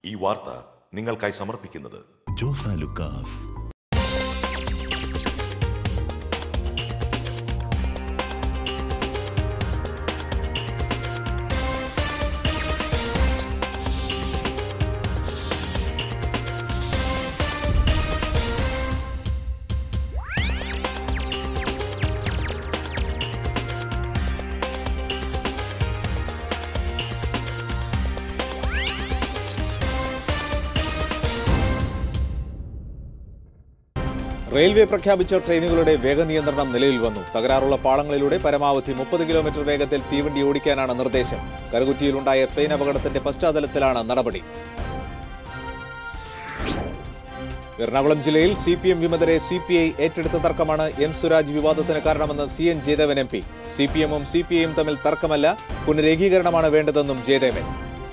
ഈ വാർത്ത നിങ്ങൾക്കായി സമർപ്പിക്കുന്നത് ജോസ ലുക്കാസ് റെയിൽവേ പ്രഖ്യാപിച്ച ട്രെയിനുകളുടെ വേഗനിയന്ത്രണം നിലവിൽ വന്നു തകരാറുള്ള പാളങ്ങളിലൂടെ പരമാവധി മുപ്പത് കിലോമീറ്റർ വേഗത്തിൽ തീവണ്ടി ഓടിക്കാനാണ് നിർദ്ദേശം കറുകുറ്റിയിലുണ്ടായ ട്രെയിൻ അപകടത്തിന്റെ പശ്ചാത്തലത്തിലാണ് നടപടി എറണാകുളം ജില്ലയിൽ സി പി എം വിമതരെ സി പി ഐ ഏറ്റെടുത്ത തർക്കമാണ് എം സ്വരാജ് വിവാദത്തിന് കാരണമെന്ന് C N Jayadevan M P C P എമ്മും സി പി ഐയും തമ്മിൽ തർക്കമല്ല പുനരേകീകരണമാണ് വേണ്ടതെന്നും ജയദേവൻ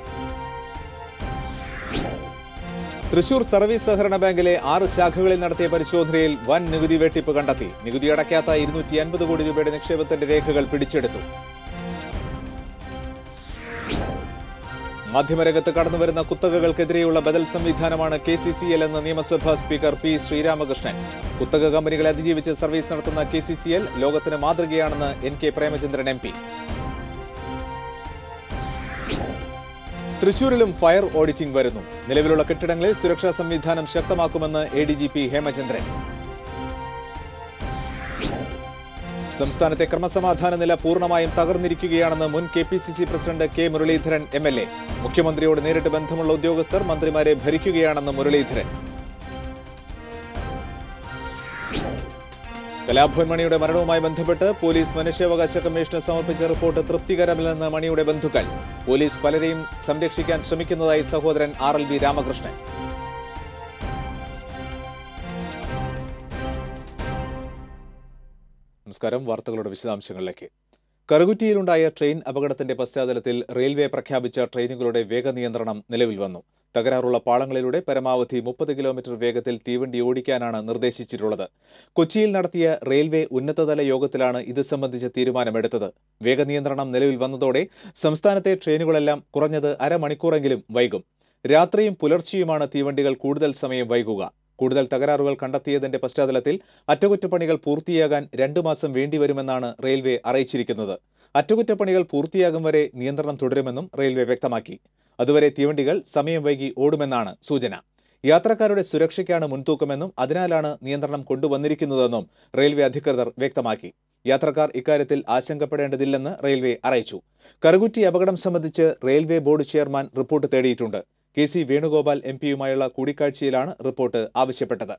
തൃശൂർ സർവീസ് സഹകരണ ബാങ്കിലെ ആറ് ശാഖകളിൽ നടത്തിയ പരിശോധനയിൽ വൻ നികുതി വെട്ടിപ്പ് കണ്ടെത്തി നികുതി അടയ്ക്കാത്ത ഇരുന്നൂറ്റി അൻപത് കോടി രൂപയുടെ നിക്ഷേപത്തിന്റെ രേഖകൾ പിടിച്ചെടുത്തു മാധ്യമരംഗത്ത് കടന്നുവരുന്ന കുത്തകകൾക്കെതിരെയുള്ള ബദൽ സംവിധാനമാണ് കെ സി സി എൽ എന്ന നിയമസഭാ സ്പീക്കർ പി ശ്രീരാമകൃഷ്ണൻ കുത്തക കമ്പനികളെ അതിജീവിച്ച് സർവീസ് നടത്തുന്ന കെ സി സി എൽ ലോകത്തിന് മാതൃകയാണെന്ന് N K Premachandran M P തൃശൂരിലും ഫയർ ഓഡിറ്റിംഗ് വരുന്നു നിലവിലുള്ള കെട്ടിടങ്ങളിൽ സുരക്ഷാ സംവിധാനം ശക്തമാക്കുമെന്ന് A D G P Hemachandran സംസ്ഥാനത്തെ ക്രമസമാധാന നില പൂർണ്ണമായും തകർന്നിരിക്കുകയാണെന്ന് മുൻ K P C C president K Muraleedharan M L A മുഖ്യമന്ത്രിയോട് നേരിട്ട് ബന്ധമുള്ള ഉദ്യോഗസ്ഥർ മന്ത്രിമാരെ ഭരിക്കുകയാണെന്ന് മുരളീധരൻ കലാഭവൻ മണിയുടെ മരണവുമായി ബന്ധപ്പെട്ട് പോലീസ് മനുഷ്യാവകാശ കമ്മീഷന് സമർപ്പിച്ച റിപ്പോർട്ട് തൃപ്തികരമല്ലെന്ന് മണിയുടെ ബന്ധുക്കൾ പോലീസ് പലരെയും സംരക്ഷിക്കാൻ ശ്രമിക്കുന്നതായി സഹോദരൻ ആർ എൽ വി രാമകൃഷ്ണൻ നമസ്കാരം വാർത്തകളുടെ വിശദാംശങ്ങളിലേക്ക് കറുകുറ്റിയിലുണ്ടായ ട്രെയിൻ അപകടത്തിന്റെ പശ്ചാത്തലത്തിൽ റെയിൽവേ പ്രഖ്യാപിച്ച ട്രെയിനുകളുടെ വേഗനിയന്ത്രണം നിലവിൽ വന്നു തകരാറുള്ള പാളങ്ങളിലൂടെ പരമാവധി മുപ്പത് കിലോമീറ്റർ വേഗത്തിൽ തീവണ്ടി ഓടിക്കാനാണ് നിർദ്ദേശിച്ചിട്ടുള്ളത് കൊച്ചിയിൽ നടത്തിയ റെയിൽവേ ഉന്നതതല യോഗത്തിലാണ് ഇത് സംബന്ധിച്ച തീരുമാനമെടുത്തത് വേഗനിയന്ത്രണം നിലവിൽ വന്നതോടെ സംസ്ഥാനത്തെ ട്രെയിനുകളെല്ലാം കുറഞ്ഞത് അരമണിക്കൂറെങ്കിലും വൈകും രാത്രിയും പുലർച്ചെയുമാണ് തീവണ്ടികൾ കൂടുതൽ സമയം വൈകുക കൂടുതൽ തകരാറുകൾ കണ്ടെത്തിയതിന്റെ പശ്ചാത്തലത്തിൽ അറ്റകുറ്റപ്പണികൾ പൂർത്തിയാകാൻ രണ്ടു മാസം വേണ്ടിവരുമെന്നാണ് റെയിൽവേ അറിയിച്ചിരിക്കുന്നത് അറ്റകുറ്റപ്പണികൾ പൂർത്തിയാകും വരെ നിയന്ത്രണം തുടരുമെന്നും റെയിൽവേ വ്യക്തമാക്കി അതുവരെ തീവണ്ടികൾ സമയം വൈകി ഓടുമെന്നാണ് സൂചന യാത്രക്കാരുടെ സുരക്ഷയ്ക്കാണ് മുൻതൂക്കമെന്നും അതിനാലാണ് നിയന്ത്രണം കൊണ്ടുവന്നിരിക്കുന്നതെന്നും റെയിൽവേ അധികൃതർ വ്യക്തമാക്കി യാത്രക്കാർ ഇക്കാര്യത്തിൽ ആശങ്കപ്പെടേണ്ടതില്ലെന്ന് റെയിൽവേ അറിയിച്ചു കറുകുറ്റി അപകടം സംബന്ധിച്ച് റെയിൽവേ ബോർഡ് ചെയർമാൻ റിപ്പോർട്ട് തേടിയിട്ടുണ്ട് കെ സി വേണുഗോപാൽ എം പിയുമായുള്ള കൂടിക്കാഴ്ചയിലാണ് റിപ്പോർട്ട് ആവശ്യപ്പെട്ടത്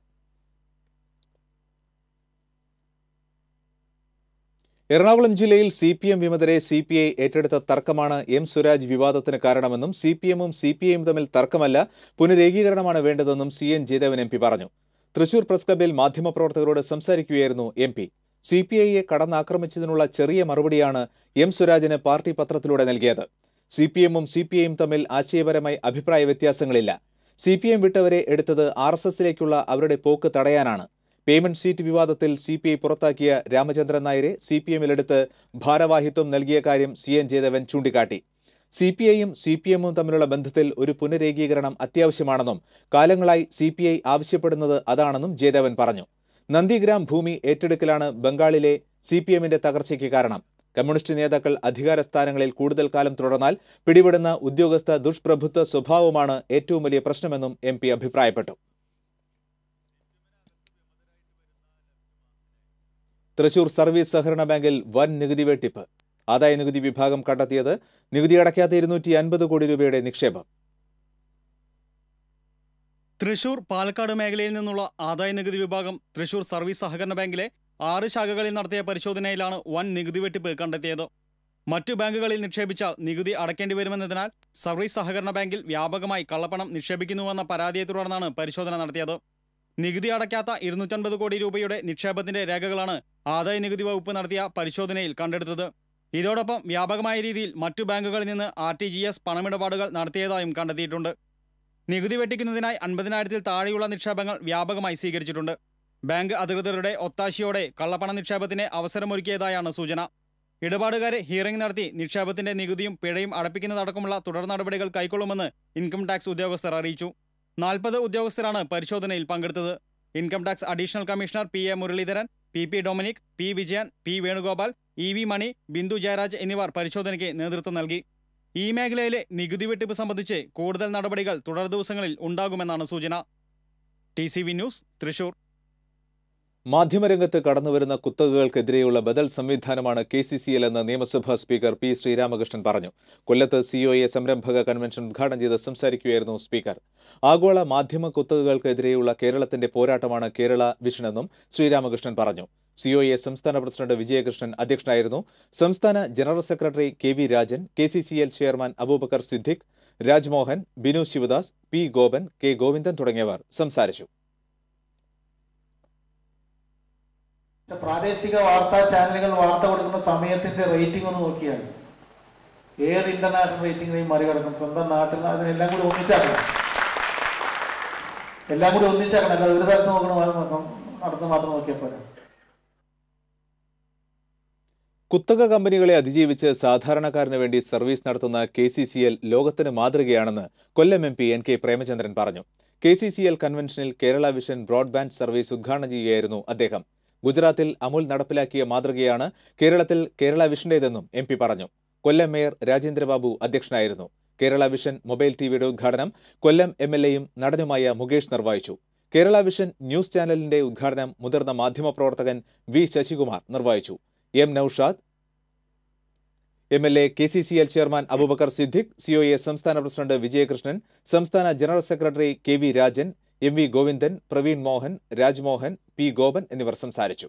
എറണാകുളം ജില്ലയിൽ സി പി എം വിമതരെ സി പി ഐ ഏറ്റെടുത്ത തർക്കമാണ് എം സ്വരാജ് വിവാദത്തിന് കാരണമെന്നും സി പി എമ്മും സി പി ഐയും തമ്മിൽ തർക്കമല്ല പുനരേകീകരണമാണ് വേണ്ടതെന്നും C N Jayadevan M P പറഞ്ഞു തൃശൂർ പ്രസ് ക്ലബിൽ മാധ്യമപ്രവർത്തകരോട് സംസാരിക്കുകയായിരുന്നു എം പി സി പി ഐയെ കടന്നാക്രമിച്ചതിനുള്ള ചെറിയ മറുപടിയാണ് എം സ്വരാജിന് പാർട്ടി പത്രത്തിലൂടെ നൽകിയത് സി പി എമ്മും സി പി ഐയും തമ്മിൽ ആശയപരമായി അഭിപ്രായ വ്യത്യാസങ്ങളില്ല സി പി എം വിട്ടവരെ എടുത്തത് ആർ എസ് എസിലേക്കുള്ള അവരുടെ പോക്ക് തടയാനാണ് പേയ്മെന്റ് സീറ്റ് വിവാദത്തിൽ സി പി ഐ പുറത്താക്കിയ രാമചന്ദ്രൻ നായരെ സി പി എമ്മിലെടുത്ത് ഭാരവാഹിത്വം നൽകിയ കാര്യം സി എൻ ജയദേവൻ ചൂണ്ടിക്കാട്ടി സി പി ഐയും സി പി എമ്മും തമ്മിലുള്ള ബന്ധത്തിൽ ഒരു പുനരേകീകരണം അത്യാവശ്യമാണെന്നും കാലങ്ങളായി സി പി ഐ ആവശ്യപ്പെടുന്നത് അതാണെന്നും ജയദേവൻ പറഞ്ഞു നന്ദിഗ്രാം ഭൂമി ഏറ്റെടുക്കലാണ് ബംഗാളിലെ സി പി എമ്മിന്റെ തകർച്ചയ്ക്ക് കാരണം കമ്മ്യൂണിസ്റ്റ് നേതാക്കൾ അധികാര സ്ഥാനങ്ങളിൽ കൂടുതൽ കാലം തുടർന്നാൽ പിടിപെടുന്ന ഉദ്യോഗസ്ഥ ദുഷ്പ്രഭുത്വ സ്വഭാവമാണ് ഏറ്റവും വലിയ പ്രശ്നമെന്നും എം പി അഭിപ്രായപ്പെട്ടു തൃശൂർ സർവീസ് സഹകരണ ബാങ്കിൽ വൻ നികുതി വെട്ടിപ്പ് ആദായ നികുതി വിഭാഗം കണ്ടെത്തിയത് നികുതി അടയ്ക്കാത്ത ഇരുന്നൂറ്റി അൻപത് കോടി രൂപയുടെ നിക്ഷേപം തൃശൂർ പാലക്കാട് മേഖലയിൽ നിന്നുള്ള ആദായ നികുതി വിഭാഗം തൃശൂർ സർവീസ് സഹകരണ ബാങ്കിലെ ആറ് ശാഖകളിൽ നടത്തിയ പരിശോധനയിലാണ് വൻ നികുതി വെട്ടിപ്പ് കണ്ടെത്തിയത് മറ്റു ബാങ്കുകളിൽ നിക്ഷേപിച്ച നികുതി അടയ്ക്കേണ്ടി വരുമെന്നതിനാൽ സർവീസ് സഹകരണ ബാങ്കിൽ വ്യാപകമായി കള്ളപ്പണം നിക്ഷേപിക്കുന്നുവെന്ന പരാതിയെ തുടർന്നാണ് പരിശോധന നടത്തിയത് നികുതി അടയ്ക്കാത്ത ഇരുന്നൂറ്റൻപത് കോടി രൂപയുടെ നിക്ഷേപത്തിന്റെ രേഖകളാണ് ആദായ നികുതി വകുപ്പ് നടത്തിയ പരിശോധനയിൽ കണ്ടെടുത്തത് ഇതോടൊപ്പം വ്യാപകമായ രീതിയിൽ മറ്റു ബാങ്കുകളിൽ നിന്ന് ആർ ടി ജി എസ് പണമിടപാടുകൾ നടത്തിയതായും കണ്ടെത്തിയിട്ടുണ്ട് നികുതി വെട്ടിക്കുന്നതിനായി അൻപതിനായിരത്തിൽ താഴെയുള്ള നിക്ഷേപങ്ങൾ വ്യാപകമായി സ്വീകരിച്ചിട്ടുണ്ട് ബാങ്ക് അധികൃതരുടെ ഒത്താശയോടെ കള്ളപ്പണ നിക്ഷേപത്തിന് അവസരമൊരുക്കിയതായാണ് സൂചന ഇടപാടുകാരെ ഹിയറിംഗ് നടത്തി നിക്ഷേപത്തിന്റെ നികുതിയും പിഴയും അടപ്പിക്കുന്നതടക്കമുള്ള തുടർ നടപടികൾ കൈക്കൊള്ളുമെന്ന് ഇൻകം ടാക്സ് ഉദ്യോഗസ്ഥർ അറിയിച്ചു നാൽപ്പത് ഉദ്യോഗസ്ഥരാണ് പരിശോധനയിൽ പങ്കെടുത്തത് income tax additional commissioner P A Muraleedharan P P Dominic P Vijayan P Venugopal E V Mani Bindu Jayaraj എന്നിവർ പരിശോധനയ്ക്ക് നേതൃത്വം നൽകി ഈ മേഖലയിലെ നികുതി വെട്ടിപ്പ് സംബന്ധിച്ച് കൂടുതൽ നടപടികൾ തുടർ ദിവസങ്ങളിൽ ഉണ്ടാകുമെന്നാണ് സൂചന T C V news Thrissur മാധ്യമരംഗത്ത് കടന്നുവരുന്ന കുത്തകകൾക്കെതിരെയുള്ള ബദൽ സംവിധാനമാണ് കെ സി സി എൽ എന്ന് നിയമസഭാ സ്പീക്കർ പി ശ്രീരാമകൃഷ്ണൻ പറഞ്ഞു കൊല്ലത്ത് സിഒഎ സംരംഭക കൺവെൻഷൻ ഉദ്ഘാടനം ചെയ്ത് സംസാരിക്കുകയായിരുന്നു സ്പീക്കർ ആഗോള മാധ്യമ കുത്തകകൾക്കെതിരെയുള്ള കേരളത്തിന്റെ പോരാട്ടമാണ് കേരള വിഷനെന്നും ശ്രീരാമകൃഷ്ണൻ പറഞ്ഞു സിഒഎ സംസ്ഥാന പ്രസിഡന്റ് വിജയകൃഷ്ണൻ അധ്യക്ഷനായിരുന്നു സംസ്ഥാന general secretary K V Rajan K C C L chairman Aboobacker Siddique Rajmohan Binu Sivadas P Gopan K Govindan തുടങ്ങിയവർ സംസാരിച്ചു പ്രാദേശിക വാർത്താ ചാനലുകൾ വാർത്ത കൊടുക്കുന്ന സമയത്തിന്റെ റേറ്റിംഗ് ഒന്ന് നോക്കിയാൽ ഏത് ഇന്റർനാഷണൽ റേറ്റിംഗിനെയും മറികടക്കും സ്വന്തം നാട്ടിൽ അതിനെല്ലാം കൂടി ഒന്നിച്ചാക്കണം എല്ലാം കൂടി ഒന്നിച്ചാക്കണം അല്ലാതെ ഒരു സ്ഥലത്ത് നോക്കണ നടന്ന് മാത്രം നോക്കിയാൽ പോരാ കുത്തക കമ്പനികളെ അതിജീവിച്ച് സാധാരണക്കാരന് വേണ്ടി സർവീസ് നടത്തുന്ന കെ സി സി എൽ ലോകത്തിന് മാതൃകയാണെന്ന് Kollam M P N K Premachandran പറഞ്ഞു കെ സി സി എൽ കൺവെൻഷനിൽ കേരള വിഷൻ ബ്രോഡ്ബാൻഡ് സർവീസ് ഉദ്ഘാടനം ചെയ്യുകയായിരുന്നു അദ്ദേഹം ഗുജറാത്തിൽ അമുൽ നടപ്പിലാക്കിയ മാതൃകയാണ് കേരളത്തിൽ കേരള വിഷന്റേതെന്നും എം പി പറഞ്ഞു കൊല്ലം മേയർ രാജേന്ദ്രബാബു അധ്യക്ഷനായിരുന്നു കേരള വിഷൻ മൊബൈൽ ടിവിയുടെ ഉദ്ഘാടനം കൊല്ലം എം എൽ എയും നടനുമായ മുകേഷ് നിർവഹിച്ചു കേരള വിഷൻ ന്യൂസ് ചാനലിന്റെ ഉദ്ഘാടനം മുതിർന്ന മാധ്യമപ്രവർത്തകൻ വി ശശികുമാർ നിർവഹിച്ചു M Noushad M L A K C C L chairman Aboobacker Siddique COA സംസ്ഥാന പ്രസിഡന്റ് വിജയകൃഷ്ണൻ സംസ്ഥാന general secretary K V Rajan M V Govindan Praveen Mohan Rajmohan P Gopan എന്നിവർ സംസാരിച്ചു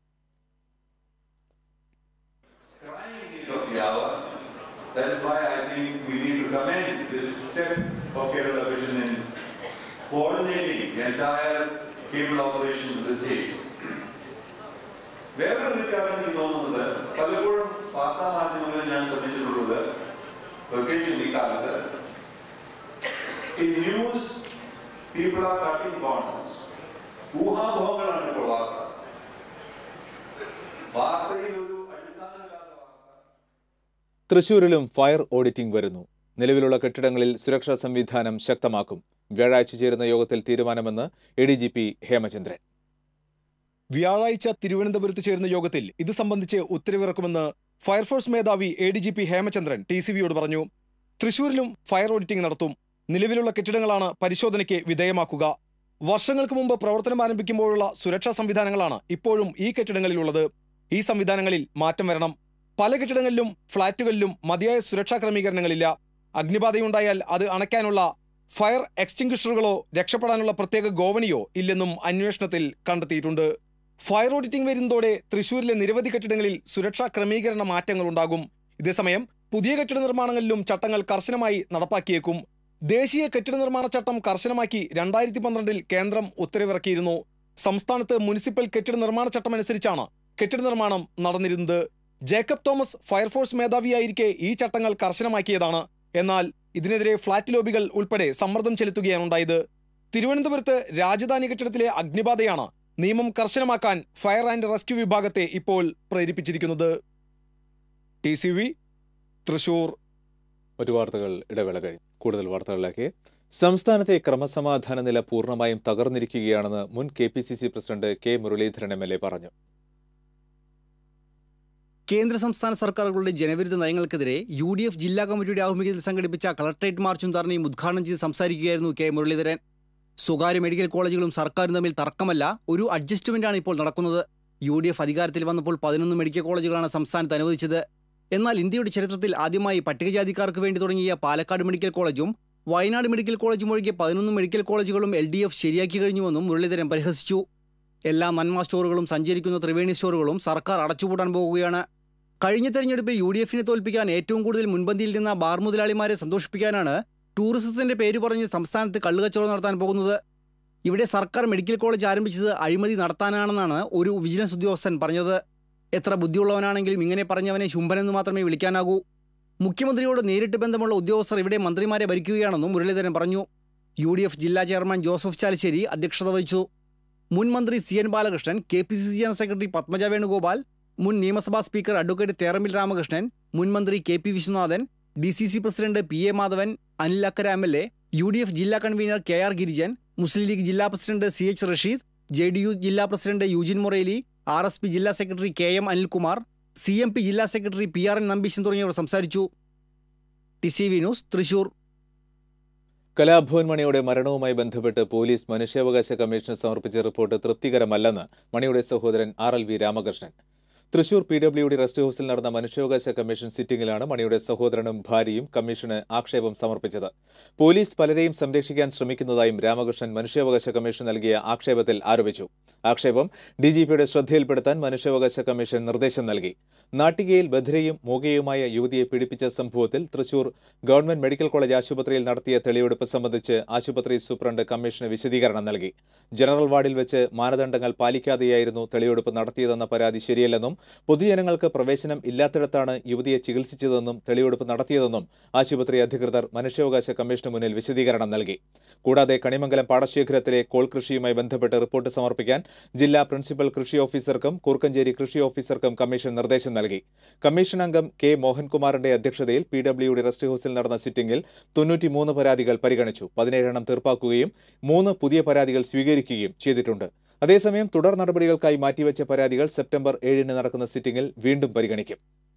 crying need of the hour. That is why I think we need to commend this step of Kerala Vision in coordinating the entire cable operations of the state. വേറൊരു വ്യത്യാസം എനിക്ക് തോന്നുന്നത് പലപ്പോഴും വാർത്താ മാധ്യമങ്ങളിൽ ഞാൻ ശ്രദ്ധിച്ചിട്ടുള്ളത് പ്രത്യേകിച്ച് ഈ കാലത്ത് ഈ news people are cutting corners ഊഹാഭോഹങ്ങളാണ് ഇപ്പോൾ വാർത്ത വാർത്തയിൽ ഒരു അടിസ്ഥാനമില്ലാത്ത വാർത്ത തൃശൂരിലും ഫയർ ഓഡിറ്റിംഗ് വരുന്നു നിലവിലുള്ള കെട്ടിടങ്ങളിൽ സുരക്ഷാ സംവിധാനം ശക്തമാക്കും വ്യാഴാഴ്ച ചേരുന്ന യോഗത്തിൽ തീരുമാനമെന്ന് A D G P Hemachandran വ്യാഴാഴ്ച തിരുവനന്തപുരത്ത് ചേരുന്ന യോഗത്തിൽ ഇത് സംബന്ധിച്ച് ഉത്തരവിറക്കുമെന്ന് ഫയർഫോഴ്സ് മേധാവി A D G P Hemachandran T C വിയോട് പറഞ്ഞു തൃശൂരിലും ഫയർ ഓഡിറ്റിംഗ് നടത്തും നിലവിലുള്ള കെട്ടിടങ്ങളാണ് പരിശോധനയ്ക്ക് വിധേയമാക്കുക വർഷങ്ങൾക്ക് മുമ്പ് പ്രവർത്തനം ആരംഭിക്കുമ്പോഴുള്ള സുരക്ഷാ സംവിധാനങ്ങളാണ് ഇപ്പോഴും ഈ കെട്ടിടങ്ങളിലുള്ളത് ഈ സംവിധാനങ്ങളിൽ മാറ്റം വരണം പല കെട്ടിടങ്ങളിലും ഫ്ളാറ്റുകളിലും മതിയായ സുരക്ഷാ ക്രമീകരണങ്ങളില്ല അഗ്നിബാധയുണ്ടായാൽ അത് അണയ്ക്കാനുള്ള ഫയർ എക്സ്റ്റിംഗ്വിഷറുകളോ രക്ഷപ്പെടാനുള്ള പ്രത്യേക ഗോവണിയോ ഇല്ലെന്നും അന്വേഷണത്തിൽ കണ്ടെത്തിയിട്ടുണ്ട് ഫയർ ഓഡിറ്റിംഗ് വരുന്നതോടെ തൃശൂരിലെ നിരവധി കെട്ടിടങ്ങളിൽ സുരക്ഷാ ക്രമീകരണ മാറ്റങ്ങൾ ഉണ്ടാകും ഇതേസമയം പുതിയ കെട്ടിട നിർമ്മാണങ്ങളിലും ചട്ടങ്ങൾ കർശനമായി നടപ്പാക്കിയേക്കും ദേശീയ കെട്ടിട നിർമ്മാണ ചട്ടം കർശനമാക്കി രണ്ടായിരത്തി പന്ത്രണ്ടിൽ കേന്ദ്രം ഉത്തരവിറക്കിയിരുന്നു സംസ്ഥാനത്ത് മുനിസിപ്പൽ കെട്ടിട നിർമ്മാണ ചട്ടം അനുസരിച്ചാണ് കെട്ടിട നിർമ്മാണം നടന്നിരുന്നത് ജേക്കബ് തോമസ് ഫയർഫോഴ്സ് മേധാവിയായിരിക്കെ ഈ ചട്ടങ്ങൾ കർശനമാക്കിയതാണ് എന്നാൽ ഇതിനെതിരെ ഫ്ളാറ്റ് ലോബികൾ ഉൾപ്പെടെ സമ്മർദ്ദം ചെലുത്തുകയാണ് ഉണ്ടായത് തിരുവനന്തപുരത്ത് രാജധാനി കെട്ടിടത്തിലെ അഗ്നിബാധയാണ് നിയമം കർശനമാക്കാൻ ഫയർ ആൻഡ് റെസ്ക്യൂ വിഭാഗത്തെ ഇപ്പോൾ പ്രേരിപ്പിച്ചിരിക്കുന്നത് ടി സി വി തൃശൂർ മറ്റു വാർത്തകൾ ഇടവേള കഴിഞ്ഞു കൂടുതൽ വാർത്തകളിലേക്ക് സംസ്ഥാനത്തെ ക്രമസമാധാന നില പൂർണ്ണമായും തകർന്നിരിക്കുകയാണെന്ന് മുൻ K P C C president K Muraleedharan M L A പറഞ്ഞു കേന്ദ്ര സംസ്ഥാന സർക്കാരുകളുടെ ജനവിരുദ്ധ നയങ്ങൾക്കെതിരെ യു ഡി എഫ് ജില്ലാ കമ്മിറ്റിയുടെ ആഭിമുഖ്യത്തിൽ സംഘടിപ്പിച്ച കളക്ടറേറ്റ് മാർച്ചും ധർണയും ഉദ്ഘാടനം ചെയ്ത് സംസാരിക്കുകയായിരുന്നു കെ മുരളീധരൻ സ്വകാര്യ മെഡിക്കൽ കോളേജുകളും സർക്കാരും തമ്മിൽ തർക്കമല്ല ഒരു അഡ്ജസ്റ്റ്മെന്റാണ് ഇപ്പോൾ നടക്കുന്നത് യു ഡി എഫ് അധികാരത്തിൽ വന്നപ്പോൾ പതിനൊന്ന് മെഡിക്കൽ കോളേജുകളാണ് സംസ്ഥാനത്ത് അനുവദിച്ചത് എന്നാൽ ഇന്ത്യയുടെ ചരിത്രത്തിൽ ആദ്യമായി പട്ടികജാതിക്കാർക്ക് വേണ്ടി തുടങ്ങിയ പാലക്കാട് മെഡിക്കൽ കോളേജും വയനാട് മെഡിക്കൽ കോളേജും ഒഴികെ പതിനൊന്ന് മെഡിക്കൽ കോളേജുകളും എൽ ഡി എഫ് ശരിയാക്കി കഴിഞ്ഞുവെന്നും മുരളീധരൻ പരിഹസിച്ചു എല്ലാ നന്മ സ്റ്റോറുകളും സഞ്ചരിക്കുന്ന ത്രിവേണി സ്റ്റോറുകളും സർക്കാർ അടച്ചുപൂട്ടാൻ പോകുകയാണ് കഴിഞ്ഞ തെരഞ്ഞെടുപ്പിൽ യു ഡി എഫിനെ തോൽപ്പിക്കാൻ ഏറ്റവും കൂടുതൽ മുൻപന്തിയിൽ നിന്ന ബാർ മുതലാളിമാരെ സന്തോഷിപ്പിക്കാനാണ് ടൂറിസത്തിന്റെ പേര് പറഞ്ഞ് സംസ്ഥാനത്ത് കള്ളുകച്ചവടം നടത്താൻ പോകുന്നത് ഇവിടെ സർക്കാർ മെഡിക്കൽ കോളേജ് ആരംഭിച്ചത് അഴിമതി നടത്താനാണെന്നാണ് ഒരു വിജിലൻസ് ഉദ്യോഗസ്ഥൻ പറഞ്ഞത് എത്ര ബുദ്ധിയുള്ളവനാണെങ്കിലും ഇങ്ങനെ പറഞ്ഞവനെ ശുംഭനെന്ന് മാത്രമേ വിളിക്കാനാകൂ മുഖ്യമന്ത്രിയോട് നേരിട്ട് ബന്ധമുള്ള ഉദ്യോഗസ്ഥർ ഇവിടെ മന്ത്രിമാരെ ഭരിക്കുകയാണെന്നും മുരളീധരൻ പറഞ്ഞു യു ഡി എഫ് ജില്ലാ ചെയർമാൻ ജോസഫ് ചാലിശ്ശേരി അധ്യക്ഷത വഹിച്ചു മുൻ മന്ത്രി C N Balakrishnan K P C C general secretary Padmaja Venugopal മുൻ നിയമസഭാ സ്പീക്കർ അഡ്വക്കേറ്റ് തേറമ്പിൽ രാമകൃഷ്ണൻ മുൻ മന്ത്രി K P Viswanathan D C C president P A Madhavan Anil Akkara M L A U D F ജില്ലാ convener K R Girijan Muslim League ജില്ലാ president C H Rasheed J D U ജില്ലാ പ്രസിഡന്റ് യൂജിൻ Morelli R S P ജില്ലാ secretary K M Anilkumar C M P ജില്ലാ secretary P R N Nambeesan തുടങ്ങിയവർ സംസാരിച്ചു T C V news Thrissur Kalabhavan മണിയുടെ മരണവുമായി ബന്ധപ്പെട്ട് പോലീസ് മനുഷ്യാവകാശ കമ്മീഷന് സമർപ്പിച്ച റിപ്പോർട്ട് തൃപ്തികരമല്ലെന്ന് മണിയുടെ സഹോദരൻ R L V Ramakrishnan Thrissur P W D rest ഹൌസിൽ നടന്ന മനുഷ്യാവകാശ കമ്മീഷൻ സിറ്റിംഗിലാണ് മണിയുടെ സഹോദരനും ഭാര്യയും കമ്മീഷന് ആക്ഷേപം സമർപ്പിച്ചത് പോലീസ് പലരെയും സംരക്ഷിക്കാൻ ശ്രമിക്കുന്നതായും രാമകൃഷ്ണൻ മനുഷ്യാവകാശ കമ്മീഷൻ നൽകിയ ആക്ഷേപത്തിൽ ആരോപിച്ചു ആക്ഷേപം ഡിജിപിയുടെ ശ്രദ്ധയിൽപ്പെടുത്താൻ മനുഷ്യാവകാശ കമ്മീഷൻ നിർദ്ദേശം നൽകി നാട്ടികയിൽ ബധിരയും മൂകയുമായ യുവതിയെ പീഡിപ്പിച്ച സംഭവത്തിൽ തൃശൂർ ഗവൺമെന്റ് മെഡിക്കൽ കോളേജ് ആശുപത്രിയിൽ നടത്തിയ തെളിവെടുപ്പ് സംബന്ധിച്ച് ആശുപത്രി സൂപ്രണ്ട് കമ്മീഷന് വിശദീകരണം നൽകി ജനറൽ വാർഡിൽ വെച്ച് മാനദണ്ഡങ്ങൾ പാലിക്കാതെയായിരുന്നു തെളിവെടുപ്പ് നടത്തിയതെന്ന പരാതി ശരിയല്ലെന്നും പൊതുജനങ്ങൾക്ക് പ്രവേശനം ഇല്ലാത്തിടത്താണ് യുവതിയെ ചികിത്സിച്ചതെന്നും തെളിവെടുപ്പ് നടത്തിയതെന്നും ആശുപത്രി അധികൃതർ മനുഷ്യാവകാശ കമ്മീഷന് മുന്നിൽ വിശദീകരണം നൽകി കൂടാതെ കണിമംഗലം പാടശേഖരത്തിലെ കോൾ കൃഷിയുമായി ബന്ധപ്പെട്ട് റിപ്പോർട്ട് സമർപ്പിക്കാൻ ജില്ലാ പ്രിൻസിപ്പൽ കൃഷി ഓഫീസർക്കും കൂർക്കഞ്ചേരി കൃഷി ഓഫീസർക്കും കമ്മീഷൻ നിർദ്ദേശം നൽകി കമ്മീഷൻ അംഗം കെ മോഹൻകുമാറിന്റെ അധ്യക്ഷതയിൽ പി ഡബ്ല്യു ഡി റെസ്റ്റ് ഹൌസിൽ നടന്ന സിറ്റിംഗിൽ തൊണ്ണൂറ്റിമൂന്ന് പരാതികൾ പരിഗണിച്ചു പതിനേഴെണ്ണം തീർപ്പാക്കുകയും മൂന്ന് പുതിയ പരാതികൾ സ്വീകരിക്കുകയും ചെയ്തിട്ടുണ്ട് അതേസമയം തുടർ നടപടികൾക്കായി മാറ്റിവെച്ച പരാതികൾ സെപ്റ്റംബർ ഏഴിന് നടക്കുന്ന സിറ്റിംഗിൽ വീണ്ടും പരിഗണിക്കും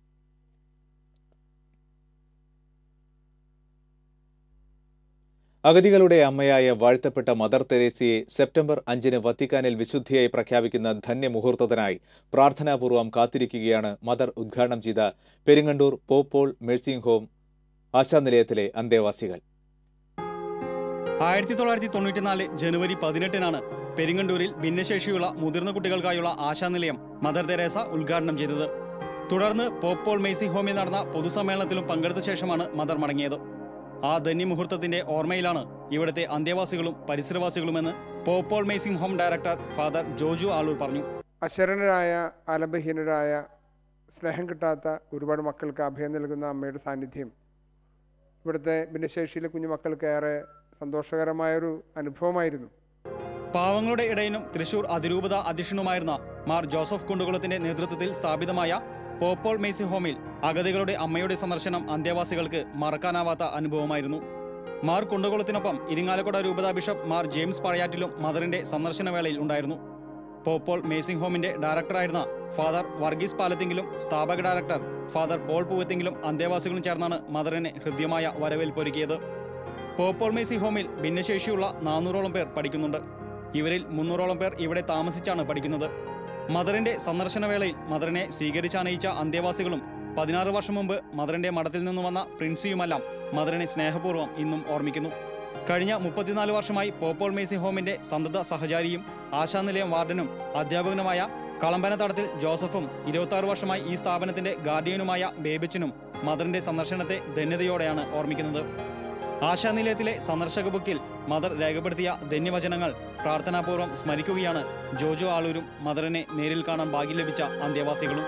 അഗതികളുടെ അമ്മയായ വാഴ്ത്തപ്പെട്ട മദർ തെരേസയെ സെപ്റ്റംബർ അഞ്ചിന് വത്തിക്കാനിൽ വിശുദ്ധിയായി പ്രഖ്യാപിക്കുന്ന ധന്യമുഹൂർത്തത്തിനായി പ്രാർത്ഥനാപൂർവ്വം കാത്തിരിക്കുകയാണ് മദർ ഉദ്ഘാടനം ചെയ്ത പെരിങ്ങണ്ടൂർ പോപ്പോൾ മേഴ്സിംഗ് ഹോം ആശാനിലയത്തിലെ അന്തേവാസികൾ ആയിരത്തി തൊള്ളായിരത്തി തൊണ്ണൂറ്റിനാല് ജനുവരി പതിനെട്ടിനാണ് പെരിങ്ങണ്ടൂരിൽ ഭിന്നശേഷിയുള്ള മുതിർന്ന കുട്ടികൾക്കായുള്ള ആശാനിലയം മദർ തെരേസ ഉദ്ഘാടനം ചെയ്തത് തുടർന്ന് പോപ്പോൾ മേസി ഹോമിൽ നടന്ന പൊതുസമ്മേളനത്തിലും പങ്കെടുത്ത ശേഷമാണ് മദർ മടങ്ങിയത് ആ ധന്യമുഹൂർത്തത്തിന്റെ ഓർമ്മയിലാണ് ഇവിടുത്തെ അന്തേവാസികളും പരിസരവാസികളുമെന്ന് പോപ്പോൾ മേസിംഗ് home director father Joju Aloor പറഞ്ഞു അശരണരായ അലംബഹീനരായ സ്നേഹം കിട്ടാത്ത ഒരുപാട് മക്കൾക്ക് അഭയം നൽകുന്ന അമ്മയുടെ സാന്നിധ്യം ഇവിടുത്തെ ഭിന്നശേഷിയിലെ കുഞ്ഞു മക്കൾക്ക് ഏറെ സന്തോഷകരമായൊരു അനുഭവമായിരുന്നു പാവങ്ങളുടെ ഇടയിലും തൃശൂർ അതിരൂപത അധ്യക്ഷനുമായിരുന്ന മാർ ജോസഫ് കുണ്ടുകുളത്തിന്റെ നേതൃത്വത്തിൽ സ്ഥാപിതമായ പോപ്പോൾ മേസി ഹോമിൽ അഗതികളുടെ അമ്മയുടെ സന്ദർശനം അന്തേവാസികൾക്ക് മറക്കാനാവാത്ത അനുഭവമായിരുന്നു മാർ കുണ്ടുകുളത്തിനൊപ്പം ഇരിങ്ങാലക്കുട രൂപത ബിഷപ്പ് മാർ ജെയിംസ് പഴയാറ്റിലും മദറിന്റെ സന്ദർശന വേളയിൽ ഉണ്ടായിരുന്നു പോപ്പോൾ മേസിംഗ് ഹോമിന്റെ ഡയറക്ടറായിരുന്ന ഫാദർ വർഗീസ് പാലത്തെങ്കിലും സ്ഥാപക ഡയറക്ടർ ഫാദർ പോൾ പൂവത്തെങ്കിലും അന്തേവാസികളും ചേർന്നാണ് മദറിനെ ഹൃദ്യമായ വരവേൽപ്പൊരുക്കിയത് പോപ്പോൾ മേസി ഹോമിൽ ഭിന്നശേഷിയുള്ള നാനൂറോളം പേർ പഠിക്കുന്നുണ്ട് ഇവരിൽ മുന്നൂറോളം പേർ ഇവിടെ താമസിച്ചാണ് പഠിക്കുന്നത് മദറിന്റെ സന്ദർശന വേളയിൽ മദറിനെ സ്വീകരിച്ചാനയിച്ച അന്തേവാസികളും പതിനാറ് വർഷം മുമ്പ് മദറിന്റെ മഠത്തിൽ നിന്ന് വന്ന പ്രിൻസിയുമെല്ലാം മദറിനെ സ്നേഹപൂർവ്വം ഇന്നും ഓർമ്മിക്കുന്നു കഴിഞ്ഞ മുപ്പത്തിനാല് വർഷമായി പോപ്പോൾ മേസി ഹോമിന്റെ സന്തത സഹചാരിയും ആശാനിലയം വാർഡനും അധ്യാപകനുമായ കളമ്പന തടത്തിൽ ജോസഫും ഇരുപത്തി വർഷമായി ഈ സ്ഥാപനത്തിന്റെ ഗാർഡിയനുമായ ബേബിച്ചനും മദറിന്റെ സന്ദർശനത്തെ ധന്യതയോടെയാണ് ഓർമ്മിക്കുന്നത് ആശാനിലയത്തിലെ സന്ദർശക ബുക്കിൽ മദർ രേഖപ്പെടുത്തിയ ധന്യവചനങ്ങൾ പ്രാർത്ഥനാപൂർവ്വം സ്മരിക്കുകയാണ് ജോജോ ആളൂരും മദറിനെ നേരിൽ കാണാൻ ഭാഗ്യം ലഭിച്ച അന്തേവാസികളും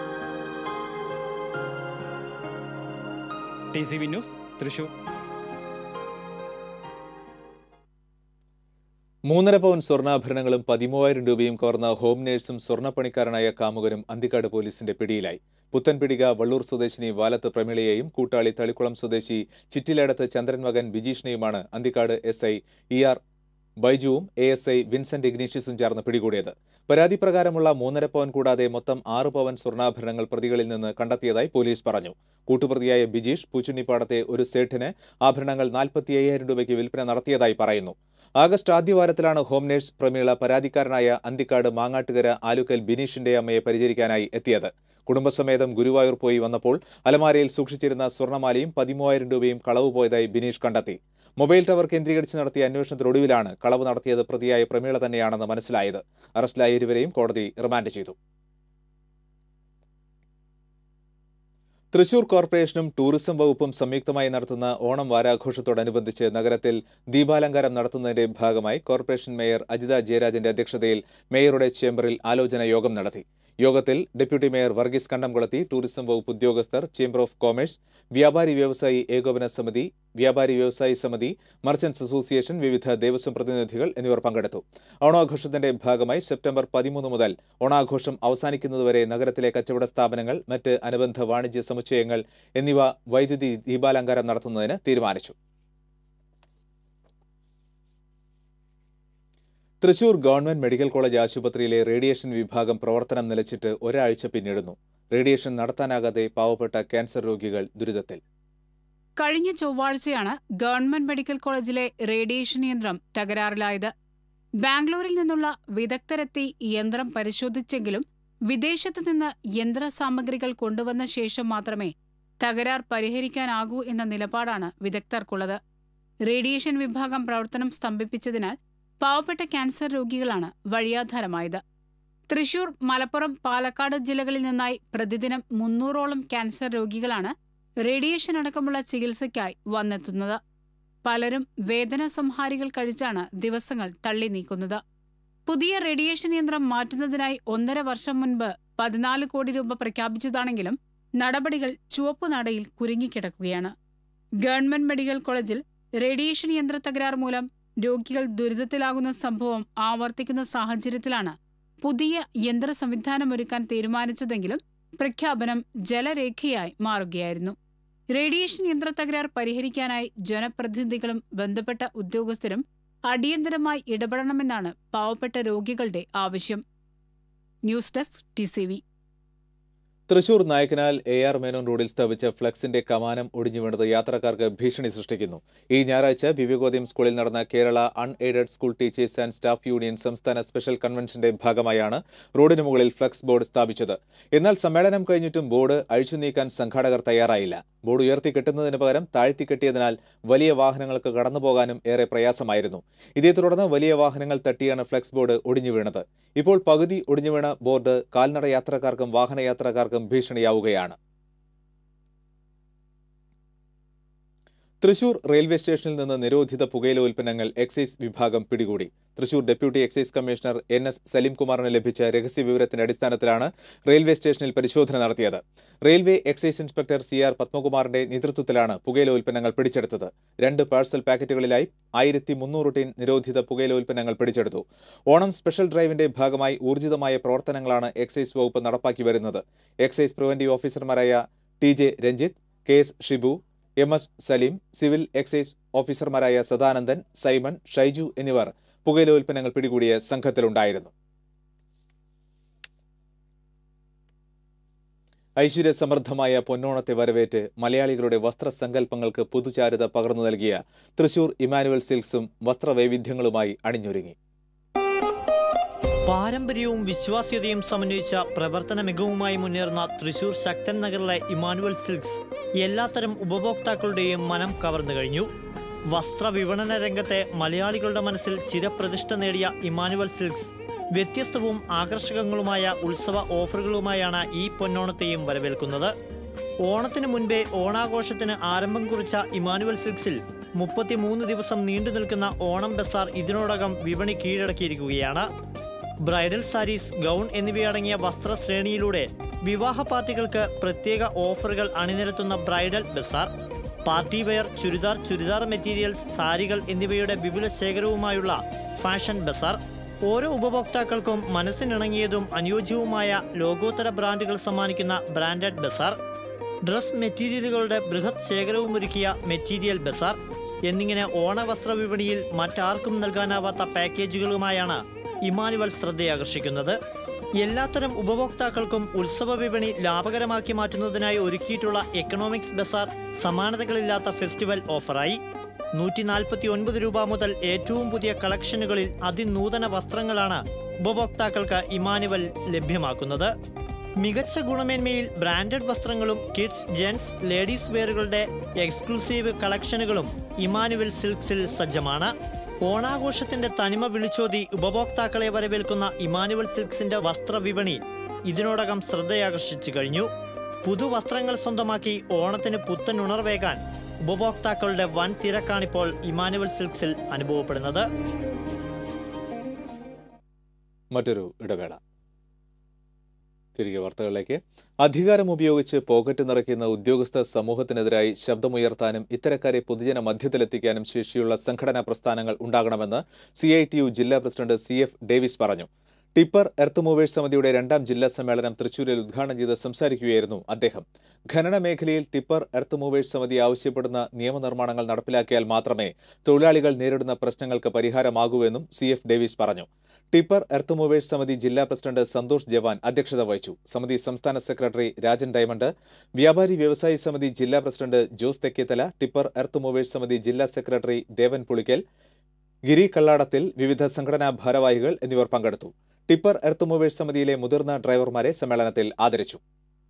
T C V news Thrissur മൂന്നര പവൻ സ്വർണ്ണാഭരണങ്ങളും പതിമൂവായിരം രൂപയും കവർന്ന ഹോം നേഴ്സും സ്വർണ്ണപ്പണിക്കാരനായ കാമുകനും അന്തിക്കാട് പോലീസിന്റെ പിടിയിലായി പുത്തൻപിടിക വള്ളൂർ സ്വദേശിനി വാലത്ത് പ്രമിളയെയും കൂട്ടാളി തളിക്കുളം സ്വദേശി ചിറ്റിലേടത്ത് ചന്ദ്രൻ മകൻ ബിജീഷിനെയുമാണ് Anthikad S I E R ബൈജുവും എ എസ് ഐ വിൻസെന്റ് ഇഗ്നീഷ്യസും ചേർന്ന് പിടികൂടിയത് പരാതി പ്രകാരമുള്ള മൂന്നര പവൻ കൂടാതെ മൊത്തം ആറ് പവൻ സ്വർണ്ണാഭരണങ്ങൾ പ്രതികളിൽ നിന്ന് കണ്ടെത്തിയതായി പോലീസ് പറഞ്ഞു കൂട്ടുപ്രതിയായ ബിജീഷ് പൂച്ചുണ്ണിപ്പാടത്തെ ഒരു സേഠിന് ആഭരണങ്ങൾ നാൽപ്പത്തി അയ്യായിരം രൂപയ്ക്ക് വിൽപ്പന നടത്തിയതായി പറയുന്നു ആഗസ്റ്റ് ആദ്യവാരത്തിലാണ് ഹോം നേഴ്സ് പ്രമീള പരാതിക്കാരനായ അന്തിക്കാട് മാങ്ങാട്ടുകര ആലുക്കൽ ബിനീഷിന്റെ അമ്മയെ പരിചരിക്കാനായി എത്തിയത് കുടുംബസമേതം ഗുരുവായൂർ പോയി വന്നപ്പോൾ അലമാരയിൽ സൂക്ഷിച്ചിരുന്ന സ്വർണ്ണമാലയും പതിമൂവായിരം രൂപയും കളവ് പോയതായി ബിനീഷ് കണ്ടെത്തി മൊബൈൽ ടവർ കേന്ദ്രീകരിച്ച് നടത്തിയ അന്വേഷണത്തിനൊടുവിലാണ് കളവ് നടത്തിയത് പ്രതിയായ പ്രമീള തന്നെയാണെന്ന് മനസ്സിലായത് അറസ്റ്റിലായ ഇരുവരെയും കോടതി റിമാൻഡ് ചെയ്തു തൃശൂർ കോർപ്പറേഷനും ടൂറിസം വകുപ്പും സംയുക്തമായി നടത്തുന്ന ഓണം വാരാഘോഷത്തോടനുബന്ധിച്ച് നഗരത്തിൽ ദീപാലങ്കാരം നടത്തുന്നതിന്റെ ഭാഗമായി കോർപ്പറേഷൻ മേയർ അജിത ജയരാജന്റെ അധ്യക്ഷതയിൽ മേയറുടെ ചേംബറിൽ ആലോചന യോഗം നടത്തി യോഗത്തിൽ ഡെപ്യൂട്ടി മേയർ വർഗീസ് കണ്ടംകുളത്തി ടൂറിസം വകുപ്പ് ഉദ്യോഗസ്ഥർ ചേംബർ ഓഫ് കോമേഴ്സ് വ്യാപാരി വ്യവസായി ഏകോപന സമിതി വ്യാപാരി വ്യവസായി സമിതി മർച്ചന്റ്സ് അസോസിയേഷൻ വിവിധ ദേവസ്വം പ്രതിനിധികൾ എന്നിവർ പങ്കെടുത്തു ഓണാഘോഷത്തിന്റെ ഭാഗമായി സെപ്റ്റംബർ പതിമൂന്ന് മുതൽ ഓണാഘോഷം അവസാനിക്കുന്നതുവരെ നഗരത്തിലെ കച്ചവട സ്ഥാപനങ്ങൾ മറ്റ് അനുബന്ധ വാണിജ്യ സമുച്ചയങ്ങൾ എന്നിവ വൈദ്യുതി ദീപാലങ്കാരം നടത്തുന്നതിന് തീരുമാനിച്ചു തൃശൂർ ഗവൺമെന്റ് മെഡിക്കൽ കോളേജ് ആശുപത്രിയിലെ റേഡിയേഷൻ വിഭാഗം പ്രവർത്തനം നിലച്ചിട്ട് ഒരാഴ്ച പിന്നിടുന്നു റേഡിയേഷൻ നടത്താനാകാതെ പാവപ്പെട്ട ക്യാൻസർ രോഗികൾ ദുരിതത്തിൽ കഴിഞ്ഞ ചൊവ്വാഴ്ചയാണ് ഗവൺമെന്റ് മെഡിക്കൽ കോളേജിലെ റേഡിയേഷൻ യന്ത്രം തകരാറിലായത് ബാംഗ്ലൂരിൽ നിന്നുള്ള വിദഗ്ധരെത്തി യന്ത്രം പരിശോധിച്ചെങ്കിലും വിദേശത്തു നിന്ന് യന്ത്രസാമഗ്രികൾ കൊണ്ടുവന്ന ശേഷം മാത്രമേ തകരാർ പരിഹരിക്കാനാകൂ എന്ന നിലപാടാണ് വിദഗ്ധർക്കുള്ളത് റേഡിയേഷൻ വിഭാഗം പ്രവർത്തനം സ്തംഭിപ്പിച്ചതിനാൽ പാവപ്പെട്ട ക്യാൻസർ രോഗികളാണ് വഴിയാധാരമായത് തൃശൂർ മലപ്പുറം പാലക്കാട് ജില്ലകളിൽ നിന്നായി പ്രതിദിനം മുന്നൂറോളം ക്യാൻസർ രോഗികളാണ് റേഡിയേഷൻ അടക്കമുള്ള ചികിത്സയ്ക്കായി വന്നെത്തുന്നത് പലരും വേദന സംഹാരികൾ കഴിച്ചാണ് ദിവസങ്ങൾ തള്ളി നീക്കുന്നത് പുതിയ റേഡിയേഷൻ യന്ത്രം മാറ്റുന്നതിനായി ഒന്നര വർഷം മുൻപ് പതിനാല് കോടി രൂപ പ്രഖ്യാപിച്ചതാണെങ്കിലും നടപടികൾ ചുവപ്പുനടയിൽ കുരുങ്ങിക്കിടക്കുകയാണ് ഗവൺമെന്റ് മെഡിക്കൽ കോളേജിൽ റേഡിയേഷൻ യന്ത്ര തകരാർ മൂലം രോഗികൾ ദുരിതത്തിലാകുന്ന സംഭവം ആവർത്തിക്കുന്ന സാഹചര്യത്തിലാണ് പുതിയ യന്ത്ര സംവിധാനമൊരുക്കാൻ തീരുമാനിച്ചതെങ്കിലും പ്രഖ്യാപനം ജലരേഖയായി മാറുകയായിരുന്നു റേഡിയേഷൻ യന്ത്ര തകരാർ പരിഹരിക്കാനായി ജനപ്രതിനിധികളും ബന്ധപ്പെട്ട ഉദ്യോഗസ്ഥരും അടിയന്തരമായി ഇടപെടണമെന്നാണ് പാവപ്പെട്ട രോഗികളുടെ ആവശ്യം news desk T Thrissur Nayakkanal A R Menon റോഡിൽ സ്ഥാപിച്ച ഫ്ലക്സിന്റെ കമാനം ഒടിഞ്ഞു വീണത് യാത്രക്കാർക്ക് ഭീഷണി സൃഷ്ടിക്കുന്നു ഈ ഞായറാഴ്ച വിവേകോദയം സ്കൂളിൽ നടന്ന Kerala un aided school teachers and staff union സംസ്ഥാന സ്പെഷ്യൽ കൺവെൻഷന്റെ ഭാഗമായാണ് റോഡിന് മുകളിൽ ഫ്ലക്സ് ബോർഡ് സ്ഥാപിച്ചത് എന്നാൽ സമ്മേളനം കഴിഞ്ഞിട്ടും ബോർഡ് അഴിച്ചു നീക്കാൻ സംഘാടകർ തയ്യാറായില്ല ബോർഡ് ഉയർത്തി കെട്ടുന്നതിന് പകരം താഴ്ത്തി കെട്ടിയതിനാൽ വലിയ വാഹനങ്ങൾക്ക് കടന്നുപോകാനും ഏറെ പ്രയാസമായിരുന്നു ഇതേ തുടർന്ന് വലിയ വാഹനങ്ങൾ തട്ടിയാണ് ഫ്ലക്സ് ബോർഡ് ഒടിഞ്ഞു വീണത് ഇപ്പോൾ പകുതി ഒടിഞ്ഞു വീണ ബോർഡ് കാൽനട യാത്രക്കാർക്കും വാഹനയാത്രക്കാർക്കും ഭീഷണിയാവുകയാണ് തൃശൂർ റെയിൽവേ സ്റ്റേഷനിൽ നിന്ന് നിരോധിത പുകയില ഉൽപ്പന്നങ്ങൾ എക്സൈസ് വിഭാഗം പിടികൂടി Thrissur deputy excise commissioner N S സലീംകുമാറിന് ലഭിച്ച രഹസ്യ വിവരത്തിന്റെ അടിസ്ഥാനത്തിലാണ് റെയിൽവേ സ്റ്റേഷനിൽ പരിശോധന നടത്തിയത് railway excise inspector C R പത്മകുമാറിന്റെ നേതൃത്വത്തിലാണ് പുകയില ഉൽപ്പന്നങ്ങൾ പിടിച്ചെടുത്തത് രണ്ട് പാഴ്സൽ പാക്കറ്റുകളിലായി ആയിരത്തി മുന്നൂറ് ടിൻ നിരോധിത പുകയില ഉൽപ്പന്നങ്ങൾ പിടിച്ചെടുത്തു ഓണം സ്പെഷ്യൽ ഡ്രൈവിന്റെ ഭാഗമായി ഊർജിതമായ പ്രവർത്തനങ്ങളാണ് എക്സൈസ് വകുപ്പ് നടപ്പാക്കി വരുന്നത് എക്സൈസ് പ്രിവന്റീവ് ഓഫീസർമാരായ T J Ranjith K S Shibu M S Saleem civil excise ഓഫീസർമാരായ സദാനന്ദൻ സൈമൺ ഷൈജു എന്നിവർ പുകയില ഉൽപ്പന്നങ്ങൾ പിടികൂടിയ സംഘത്തിലുണ്ടായിരുന്നു ഐശ്വര്യസമൃദ്ധമായ പൊന്നോണത്തെ വരവേറ്റ് മലയാളികളുടെ വസ്ത്രസങ്കല്പങ്ങൾക്ക് പുതുചാരുത പകർന്നു നൽകിയ തൃശൂർ ഇമാനുവൽ സിൽക്സും വസ്ത്രവൈവിധ്യങ്ങളുമായി അണിഞ്ഞൊരുങ്ങി പാരമ്പര്യവും വിശ്വാസ്യതയും സമന്വയിച്ച പ്രവർത്തന മികവുമായി മുന്നേറുന്ന തൃശൂർ ശക്തൻ നഗറിലെ ഇമാനുവൽ സിൽക്സ് എല്ലാത്തരം ഉപഭോക്താക്കളുടെയും മനം കവർന്നു കഴിഞ്ഞു വസ്ത്ര വിപണന രംഗത്തെ മലയാളികളുടെ മനസ്സിൽ ചിരപ്രതിഷ്ഠ നേടിയ ഇമാനുവൽ സിൽക്സ് വ്യത്യസ്തവും ആകർഷകങ്ങളുമായ ഉത്സവ ഓഫറുകളുമായാണ് ഈ പൊന്നോണത്തെയും വരവേൽക്കുന്നത് ഓണത്തിന് മുൻപേ ഓണാഘോഷത്തിന് ആരംഭം കുറിച്ച ഇമാനുവൽ സിൽക്സിൽ മുപ്പത്തിമൂന്ന് ദിവസം നീണ്ടു നിൽക്കുന്ന ഓണം ബസാർ ഇതിനോടകം വിപണി കീഴടക്കിയിരിക്കുകയാണ് ബ്രൈഡൽ സാരീസ് ഗൗൺ എന്നിവയടങ്ങിയ വസ്ത്ര ശ്രേണിയിലൂടെ വിവാഹ പാർട്ടികൾക്ക് പ്രത്യേക ഓഫറുകൾ അണിനിരത്തുന്ന bridal bazaar party wear churidar churidar materials സാരികൾ എന്നിവയുടെ വിപുല ശേഖരവുമായുള്ള ഫാഷൻ ബസാർ ഓരോ ഉപഭോക്താക്കൾക്കും മനസ്സിനിണങ്ങിയതും അനുയോജ്യവുമായ ലോകോത്തര ബ്രാൻഡുകൾ സമ്മാനിക്കുന്ന ബ്രാൻഡഡ് ബസാർ ഡ്രസ് മെറ്റീരിയലുകളുടെ ബൃഹത് ശേഖരവുമൊരുക്കിയ മെറ്റീരിയൽ ബസാർ എന്നിങ്ങനെ ഓണവസ്ത്ര വിപണിയിൽ മറ്റാർക്കും നൽകാനാവാത്ത പാക്കേജുകളുമായാണ് ഇമാനുവൽ ശ്രദ്ധയാകർഷിക്കുന്നത് എല്ലാത്തരം ഉപഭോക്താക്കൾക്കും ഉത്സവ വിപണി ലാഭകരമാക്കി മാറ്റുന്നതിനായി ഒരുക്കിയിട്ടുള്ള എക്കണോമിക്സ് ബസാർ സമാനതകളില്ലാത്ത ഫെസ്റ്റിവൽ ഓഫറായി നൂറ്റി നാൽപ്പത്തി ഒൻപത് രൂപ മുതൽ ഏറ്റവും പുതിയ കളക്ഷനുകളിൽ അതിനൂതന വസ്ത്രങ്ങളാണ് ഉപഭോക്താക്കൾക്ക് ഇമാനുവൽ ലഭ്യമാക്കുന്നത് മികച്ച ഗുണമേന്മയിൽ ബ്രാൻഡഡ് വസ്ത്രങ്ങളും കിഡ്സ് ജെൻസ് ലേഡീസ് വെയറുകളുടെ എക്സ്ക്ലൂസീവ് കളക്ഷനുകളും ഇമാനുവൽ സിൽക്സിൽ സജ്ജമാണ് ഓണാഘോഷത്തിന്റെ തനിമ വിളിച്ചോതി ഉപഭോക്താക്കളെ വരവേൽക്കുന്ന ഇമാനുവൽ സിൽക്സിന്റെ വസ്ത്രവിപണി ഇതിനോടകം ശ്രദ്ധയാകർഷിച്ചു കഴിഞ്ഞു പുതുവസ്ത്രങ്ങൾ സ്വന്തമാക്കി ഓണത്തിന് പുത്തൻ ഉണർവേകാൻ ഉപഭോക്താക്കളുടെ വൻ തിരക്കാണിപ്പോൾ ഇമാനുവൽ സിൽക്സിൽ അനുഭവപ്പെടുന്നത് മറ്റൊരു ഇടവേള തിരികെ വാർത്തകളിലേക്ക് അധികാരം ഉപയോഗിച്ച് പോക്കറ്റ് നിറയ്ക്കുന്ന ഉദ്യോഗസ്ഥ സമൂഹത്തിനെതിരായി ശബ്ദമുയർത്താനും ഇത്തരക്കാരെ പൊതുജന മധ്യത്തിലെത്തിക്കാനും ശേഷിയുള്ള സംഘടനാ പ്രസ്ഥാനങ്ങൾ ഉണ്ടാകണമെന്ന് സി ഐ ടി യു ജില്ലാ പ്രസിഡന്റ് സി എഫ് ഡേവിസ് പറഞ്ഞു ടിപ്പർ എർത്ത് മൂവേഴ്സ് സമിതിയുടെ രണ്ടാം ജില്ലാ സമ്മേളനം തൃശൂരിൽ ഉദ്ഘാടനം ചെയ്ത് സംസാരിക്കുകയായിരുന്നു അദ്ദേഹം ഖനന മേഖലയിൽ ടിപ്പർ എർത്ത് മൂവേഴ്സ് സമിതി ആവശ്യപ്പെടുന്ന നിയമനിർമ്മാണങ്ങൾ നടപ്പിലാക്കിയാൽ മാത്രമേ തൊഴിലാളികൾ നേരിടുന്ന പ്രശ്നങ്ങൾക്ക് പരിഹാരമാകൂവെന്നും സി എഫ് ഡേവിസ് പറഞ്ഞു ടിപ്പർ എർത്ത് മൂവേഴ്സ് സമിതി ജില്ലാ പ്രസിഡന്റ് സന്തോഷ് ജവാൻ അധ്യക്ഷത വഹിച്ചു സമിതി സംസ്ഥാന സെക്രട്ടറി രാജൻ ഡയമണ്ട് വ്യാപാരി വ്യവസായി സമിതി ജില്ലാ president Jose Thekkethala tipper earth movers സമിതി ജില്ലാ സെക്രട്ടറി ദേവൻ പുളിക്കൽ ഗിരി കള്ളാടത്തിൽ വിവിധ സംഘടനാ ഭാരവാഹികൾ എന്നിവർ പങ്കെടുത്തു ടിപ്പർ എർത്ത് മൂവേഴ്സ് സമിതിയിലെ മുതിർന്ന ഡ്രൈവർമാരെ സമ്മേളനത്തിൽ ആദരിച്ചു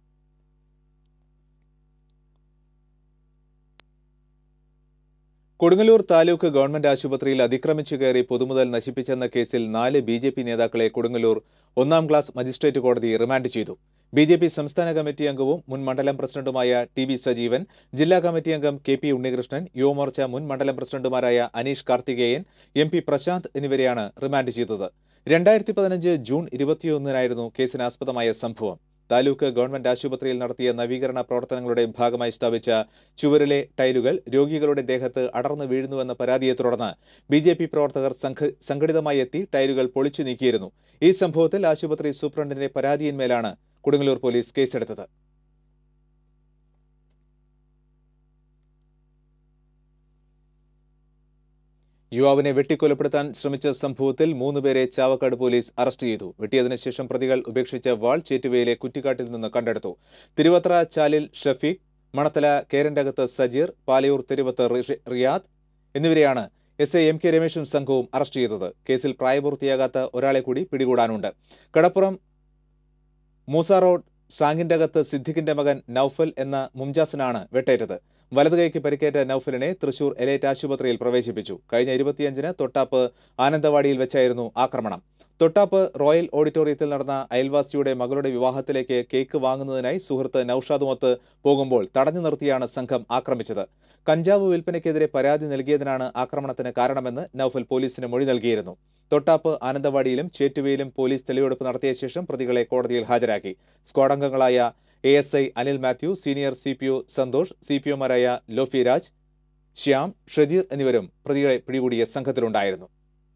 കൊടുങ്ങല്ലൂർ താലൂക്ക് ഗവൺമെന്റ് ആശുപത്രിയിൽ അതിക്രമിച്ചു കയറി പൊതുമുതൽ നശിപ്പിച്ചെന്ന കേസിൽ നാല് ബി ജെ പി നേതാക്കളെ കൊടുങ്ങല്ലൂർ ഒന്നാം ക്ലാസ് മജിസ്ട്രേറ്റ് കോടതി റിമാൻഡ് ചെയ്തു ബി ജെ പി സംസ്ഥാന കമ്മിറ്റി അംഗവും മുൻ മണ്ഡലം പ്രസിഡന്റുമായ ടി ബി സജീവൻ ജില്ലാ കമ്മിറ്റി അംഗം കെ പി ഉണ്ണികൃഷ്ണൻ യുവമോർച്ച മുൻ മണ്ഡലം പ്രസിഡന്റുമാരായ അനീഷ് കാർത്തികേയൻ എം പി പ്രശാന്ത് എന്നിവരെയാണ് റിമാൻഡ് ചെയ്തത് രണ്ടായിരത്തി പതിനഞ്ച് ജൂൺ ഇരുപത്തിയൊന്നിനായിരുന്നു കേസിനാസ്പദമായ സംഭവം താലൂക്ക് ഗവൺമെന്റ് ആശുപത്രിയിൽ നടത്തിയ നവീകരണ പ്രവർത്തനങ്ങളുടെ ഭാഗമായി സ്ഥാപിച്ച ചുവരിലെ ടൈലുകൾ രോഗികളുടെ ദേഹത്ത് അടർന്നു വീഴുന്നുവെന്ന പരാതിയെ തുടർന്ന് ബി ജെ പി പ്രവർത്തകർ സംഘ സംഘടിതമായി എത്തി ടൈലുകൾ പൊളിച്ചു നീക്കിയിരുന്നു ഈ സംഭവത്തിൽ ആശുപത്രി സൂപ്രണ്ടിന്റെ പരാതിയിന്മേലാണ് കൊടുങ്ങല്ലൂർ പോലീസ് കേസെടുത്തത് യുവാവിനെ വെട്ടിക്കൊലപ്പെടുത്താൻ ശ്രമിച്ച സംഭവത്തിൽ മൂന്നുപേരെ ചാവക്കാട് പോലീസ് അറസ്റ്റ് ചെയ്തു വെട്ടിയതിനു ശേഷം പ്രതികൾ ഉപേക്ഷിച്ച വാൾ ചേറ്റുവയിലെ കുറ്റിക്കാട്ടിൽ നിന്ന് കണ്ടെടുത്തു തിരുവത്ര ചാലിൽ ഷഫീഖ് മണത്തല കേരൻ്റകത്ത് സജീർ പാലയൂർ തിരുവത്ത് റിഷ- റിയാദ് എന്നിവരെയാണ് എസ് ഐ എം കെ രമേശും സംഘവും അറസ്റ്റ് ചെയ്തത് കേസിൽ പ്രായപൂർത്തിയാകാത്ത ഒരാളെ കൂടി പിടികൂടാനുണ്ട് കടപ്പുറം മൂസ റോഡ് സാങ്ങിൻ്റകത്ത് സിദ്ദിഖിന്റെ മകൻ നൌഫൽ എന്ന മുംജാസിനാണ് വെട്ടേറ്റത് വലത് കൈക്ക് പരിക്കേറ്റ നൌഫലിനെ തൃശൂർ എലൈറ്റ് ആശുപത്രിയിൽ പ്രവേശിപ്പിച്ചു കഴിഞ്ഞ ഇരുപത്തിയഞ്ചിന് തൊട്ടാപ്പ് ആനന്ദവാടിയിൽ വെച്ചായിരുന്നു ആക്രമണം തൊട്ടാപ്പ് റോയൽ ഓഡിറ്റോറിയത്തിൽ നടന്ന അയൽവാസിയുടെ മകളുടെ വിവാഹത്തിലേക്ക് കേക്ക് വാങ്ങുന്നതിനായി സുഹൃത്ത് നൌഷാദുമൊത്ത് പോകുമ്പോൾ തടഞ്ഞു നിർത്തിയാണ് സംഘം ആക്രമിച്ചത് കഞ്ചാവ് വിൽപ്പനയ്ക്കെതിരെ പരാതി നൽകിയതിനാണ് ആക്രമണത്തിന് കാരണമെന്ന് നൌഫൽ പോലീസിന് മൊഴി നൽകിയിരുന്നു തൊട്ടാപ്പ് ആനന്ദവാടിയിലും ചേറ്റുവയിലും പോലീസ് തെളിവെടുപ്പ് നടത്തിയ ശേഷം പ്രതികളെ കോടതിയിൽ ഹാജരാക്കി സ്ക്വാഡംഗങ്ങളായ A S I Anil Mathew senior C P O Santhosh C P ഒമാരായ ലോഫി രാജ് ശ്യാം ഷജീർ എന്നിവരും പ്രതികളെ പിടികൂടിയ സംഘത്തിലുണ്ടായിരുന്നു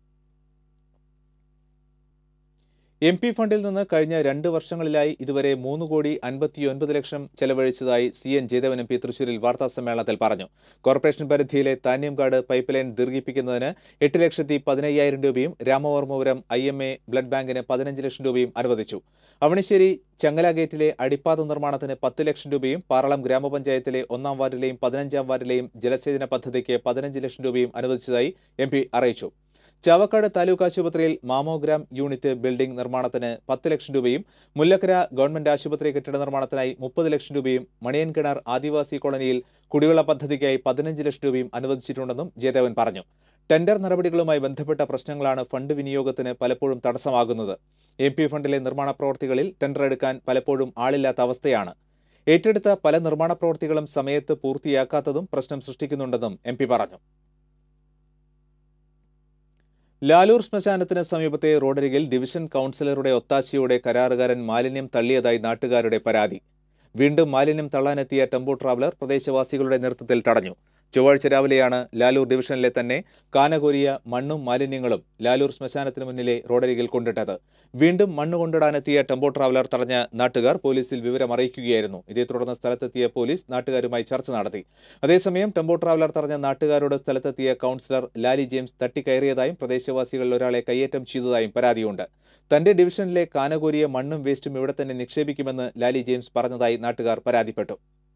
എം പി ഫണ്ടിൽ നിന്ന് കഴിഞ്ഞ രണ്ട് വർഷങ്ങളിലായി ഇതുവരെ മൂന്ന് കോടി അൻപത്തിയൊൻപത് ലക്ഷം ചെലവഴിച്ചതായി C N Jayadevan M P തൃശൂരിൽ വാർത്താസമ്മേളനത്തിൽ പറഞ്ഞു കോർപ്പറേഷൻ പരിധിയിലെ താന്യംകാട് പൈപ്പ് ലൈൻ ദീർഘിപ്പിക്കുന്നതിന് എട്ട് ലക്ഷത്തി പതിനയ്യായിരം രൂപയും Ramavarmapuram I M A blood ബാങ്കിന് പതിനഞ്ച് ലക്ഷം രൂപയും അനുവദിച്ചു അവണിശ്ശേരി ചങ്ങല ഗേറ്റിലെ അടിപ്പാത നിർമ്മാണത്തിന് പത്ത് ലക്ഷം രൂപയും പാറളം ഗ്രാമപഞ്ചായത്തിലെ ഒന്നാം വാർഡിലെയും പതിനഞ്ചാം വാർഡിലെയും ജലസേചന പദ്ധതിക്ക് പതിനഞ്ച് ലക്ഷം രൂപയും അനുവദിച്ചതായി എം പി അറിയിച്ചു ചാവക്കാട് താലൂക്ക് ആശുപത്രിയിൽ മാമോഗ്രാം യൂണിറ്റ് ബിൽഡിംഗ് നിർമ്മാണത്തിന് പത്ത് ലക്ഷം രൂപയും മുല്ലക്കര ഗവൺമെന്റ് ആശുപത്രി കെട്ടിട നിർമ്മാണത്തിനായി മുപ്പത് ലക്ഷം രൂപയും മണിയൻകിണർ ആദിവാസി കോളനിയിൽ കുടിവെള്ള പദ്ധതിക്കായി പതിനഞ്ച് ലക്ഷം രൂപയും അനുവദിച്ചിട്ടുണ്ടെന്നും ജയദേവൻ പറഞ്ഞു ടെൻഡർ നടപടികളുമായി ബന്ധപ്പെട്ട പ്രശ്നങ്ങളാണ് ഫണ്ട് വിനിയോഗത്തിന് പലപ്പോഴും തടസ്സമാകുന്നത് എം പി ഫണ്ടിലെ നിർമ്മാണ പ്രവൃത്തികളിൽ ടെൻഡർ എടുക്കാൻ പലപ്പോഴും ആളില്ലാത്ത അവസ്ഥയാണ് ഏറ്റെടുത്ത പല നിർമ്മാണ പ്രവൃത്തികളും സമയത്ത് പൂർത്തിയാക്കാത്തതും പ്രശ്നം സൃഷ്ടിക്കുന്നുണ്ടെന്നും എം പി പറഞ്ഞു ലാലൂർ ശ്മശാനത്തിന് സമീപത്തെ റോഡരികിൽ ഡിവിഷൻ കൗൺസിലറുടെ ഒത്താശയോടെ കരാറുകാരൻ മാലിന്യം തള്ളിയതായി നാട്ടുകാരുടെ പരാതി വീണ്ടും മാലിന്യം തള്ളാനെത്തിയ ടെമ്പോ ട്രാവലർ പ്രദേശവാസികളുടെ നേതൃത്വത്തിൽ തടഞ്ഞു ചൊവ്വാഴ്ച രാവിലെയാണ് ലാലൂർ ഡിവിഷനിലെ തന്നെ കാനകോരിയ മണ്ണും മാലിന്യങ്ങളും ലാലൂർ ശ്മശാനത്തിന് മുന്നിലെ റോഡരികിൽ കൊണ്ടിട്ടത് വീണ്ടും മണ്ണ് കൊണ്ടിടാനെത്തിയ ടെമ്പോ ട്രാവലർ തടഞ്ഞ നാട്ടുകാർ പോലീസിൽ വിവരം അറിയിക്കുകയായിരുന്നു ഇതേ തുടർന്ന് സ്ഥലത്തെത്തിയ പോലീസ് നാട്ടുകാരുമായി ചർച്ച നടത്തി അതേസമയം ടെമ്പോ ട്രാവലർ തടഞ്ഞ നാട്ടുകാരോട് സ്ഥലത്തെത്തിയ കൗൺസിലർ ലാലി ജെയിംസ് തട്ടിക്കയറിയതായും പ്രദേശവാസികളിൽ ഒരാളെ കയ്യേറ്റം ചെയ്തതായും പരാതിയുണ്ട് തന്റെ ഡിവിഷനിലെ കാനകോരിയ മണ്ണും വേസ്റ്റും ഇവിടെ തന്നെ നിക്ഷേപിക്കുമെന്ന് ലാലി ജെയിംസ് പറഞ്ഞതായി നാട്ടുകാർ പരാതിപ്പെട്ടു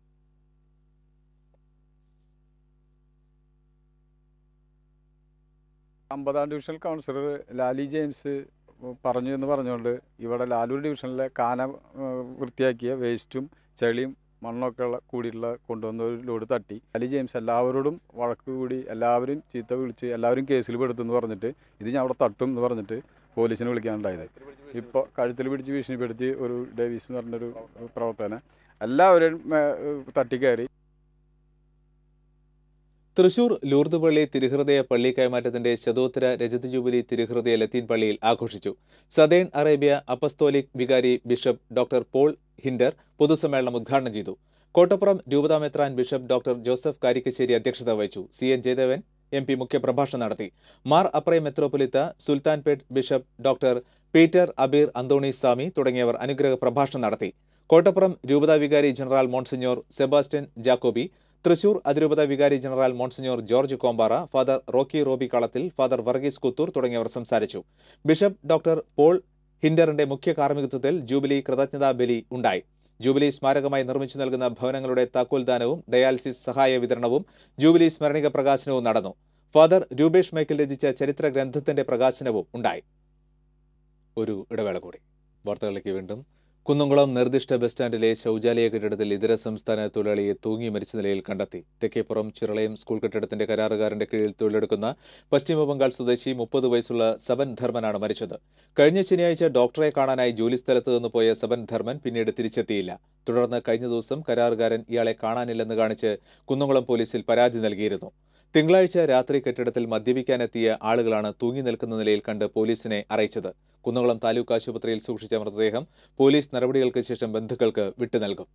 അമ്പതാം ഡിവിഷണൽ കൗൺസിലർ ലാലി ജെയിംസ് പറഞ്ഞു എന്ന് പറഞ്ഞുകൊണ്ട് ഇവിടെ ലാലൂർ ഡിവിഷനിലെ കാന ഏഹ്, വൃത്തിയാക്കിയ വേസ്റ്റും ചെളിയും മണ്ണൊക്കെ ഉള്ള കൂടിയിട്ടുള്ള കൊണ്ടുവന്ന ഒരു ലോഡ് തട്ടി ലാലി ജെയിംസ് എല്ലാവരോടും വഴക്ക് കൂടി എല്ലാവരും ചീത്ത വിളിച്ച് എല്ലാവരും കേസിൽ പെടുത്തുമെന്ന് പറഞ്ഞിട്ട് ഇത് ഞാൻ അവിടെ തട്ടും എന്ന് പറഞ്ഞിട്ട് പോലീസിനെ വിളിക്കാനുണ്ടായത് ഇപ്പോൾ കഴുത്തിൽ പിടിച്ച് ഭീഷണിപ്പെടുത്തി ഒരു ഡേവിസ് എന്ന് പറഞ്ഞൊരു പ്രവർത്തന എല്ലാവരും ഏഹ്, തട്ടിക്കയറി തൃശൂർ ലൂർദ് പള്ളി തിരുഹൃദയ പള്ളി കൈമാറ്റത്തിന്റെ ശതോത്തര രജത ജൂബിലി തിരുഹൃദയ ലത്തീൻ പള്ളിയിൽ ആഘോഷിച്ചു സദേൺ അറേബ്യ അപ്പസ്തോലിക് വികാരി ബിഷപ്പ് ഡോക്ടർ പോൾ ഹിൻഡർ പൊതുസമ്മേളനം ഉദ്ഘാടനം ചെയ്തു കോട്ടപ്പുറം രൂപതാ മെത്രാൻ ബിഷപ്പ് ഡോക്ടർ ജോസഫ് കാരിക്കശ്ശേരി അധ്യക്ഷത വഹിച്ചു C N Jayadevan M P മുഖ്യപ്രഭാഷണം നടത്തി മാർ അപ്രൈ മെത്രോപൊലിത്ത Sultanpet bishop doctor Peter Abeer Antony Swamy തുടങ്ങിയവർ അനുഗ്രഹ പ്രഭാഷണം നടത്തി കോട്ടപ്പുറം രൂപതാ വികാരി general monsignor Sebastian Jacobi Thrissur അതിരൂപത വികാരി general monsignor George Kompara father Rocky Robi Kalathil father Varghese Kuthur തുടങ്ങിയവർ സംസാരിച്ചു ബിഷപ്പ് ഡോക്ടർ പോൾ ഹിൻഡറിന്റെ മുഖ്യ കാർമ്മികത്വത്തിൽ ജൂബിലി കൃതജ്ഞതാ ബലി ഉണ്ടായി ജൂബിലി സ്മാരകമായി നിർമ്മിച്ചു നൽകുന്ന ഭവനങ്ങളുടെ താക്കോൽദാനവും ഡയാലിസിസ് സഹായ വിതരണവും ജൂബിലി സ്മരണിക പ്രകാശനവും നടന്നു ഫാദർ രൂപേഷ് മൈക്കിൾ രചിച്ച ചരിത്ര ഗ്രന്ഥത്തിന്റെ പ്രകാശനവും ഉണ്ടായി ഒരു ഇടവേള കൂടി വാർത്തകളിലേക്ക് വീണ്ടും കുന്നംകുളം നിർദ്ദിഷ്ട ബസ് സ്റ്റാൻഡിലെ ശൗചാലയ കെട്ടിടത്തിൽ ഇതര സംസ്ഥാന തൊഴിലാളിയെ തൂങ്ങി മരിച്ച നിലയിൽ കണ്ടെത്തി തെക്കേപ്പുറം ചിറളയം സ്കൂൾ കെട്ടിടത്തിന്റെ കരാറുകാരന്റെ കീഴിൽ തൊഴിലെടുക്കുന്ന പശ്ചിമബംഗാൾ സ്വദേശി മുപ്പത് വയസ്സുള്ള സബൻ ധർമ്മനാണ് മരിച്ചത് കഴിഞ്ഞ ശനിയാഴ്ച ഡോക്ടറെ കാണാനായി ജോലിസ്ഥലത്ത് നിന്ന് പോയ സബൻ ധർമ്മൻ പിന്നീട് തിരിച്ചെത്തിയില്ല തുടർന്ന് കഴിഞ്ഞ ദിവസം കരാറുകാരൻ ഇയാളെ കാണാനില്ലെന്ന് കാണിച്ച് കുന്നംകുളം പോലീസിൽ പരാതി നൽകിയിരുന്നു തിങ്കളാഴ്ച രാത്രി കെട്ടിടത്തിൽ മദ്യപിക്കാനെത്തിയ ആളുകളാണ് തൂങ്ങി നിൽക്കുന്ന നിലയിൽ കണ്ട് പോലീസിനെ അറിയിച്ചത് കുന്നംകുളം താലൂക്ക് ആശുപത്രിയിൽ സൂക്ഷിച്ച മൃതദേഹം പോലീസ് നടപടികൾക്ക് ശേഷം ബന്ധുക്കൾക്ക് വിട്ടു നൽകും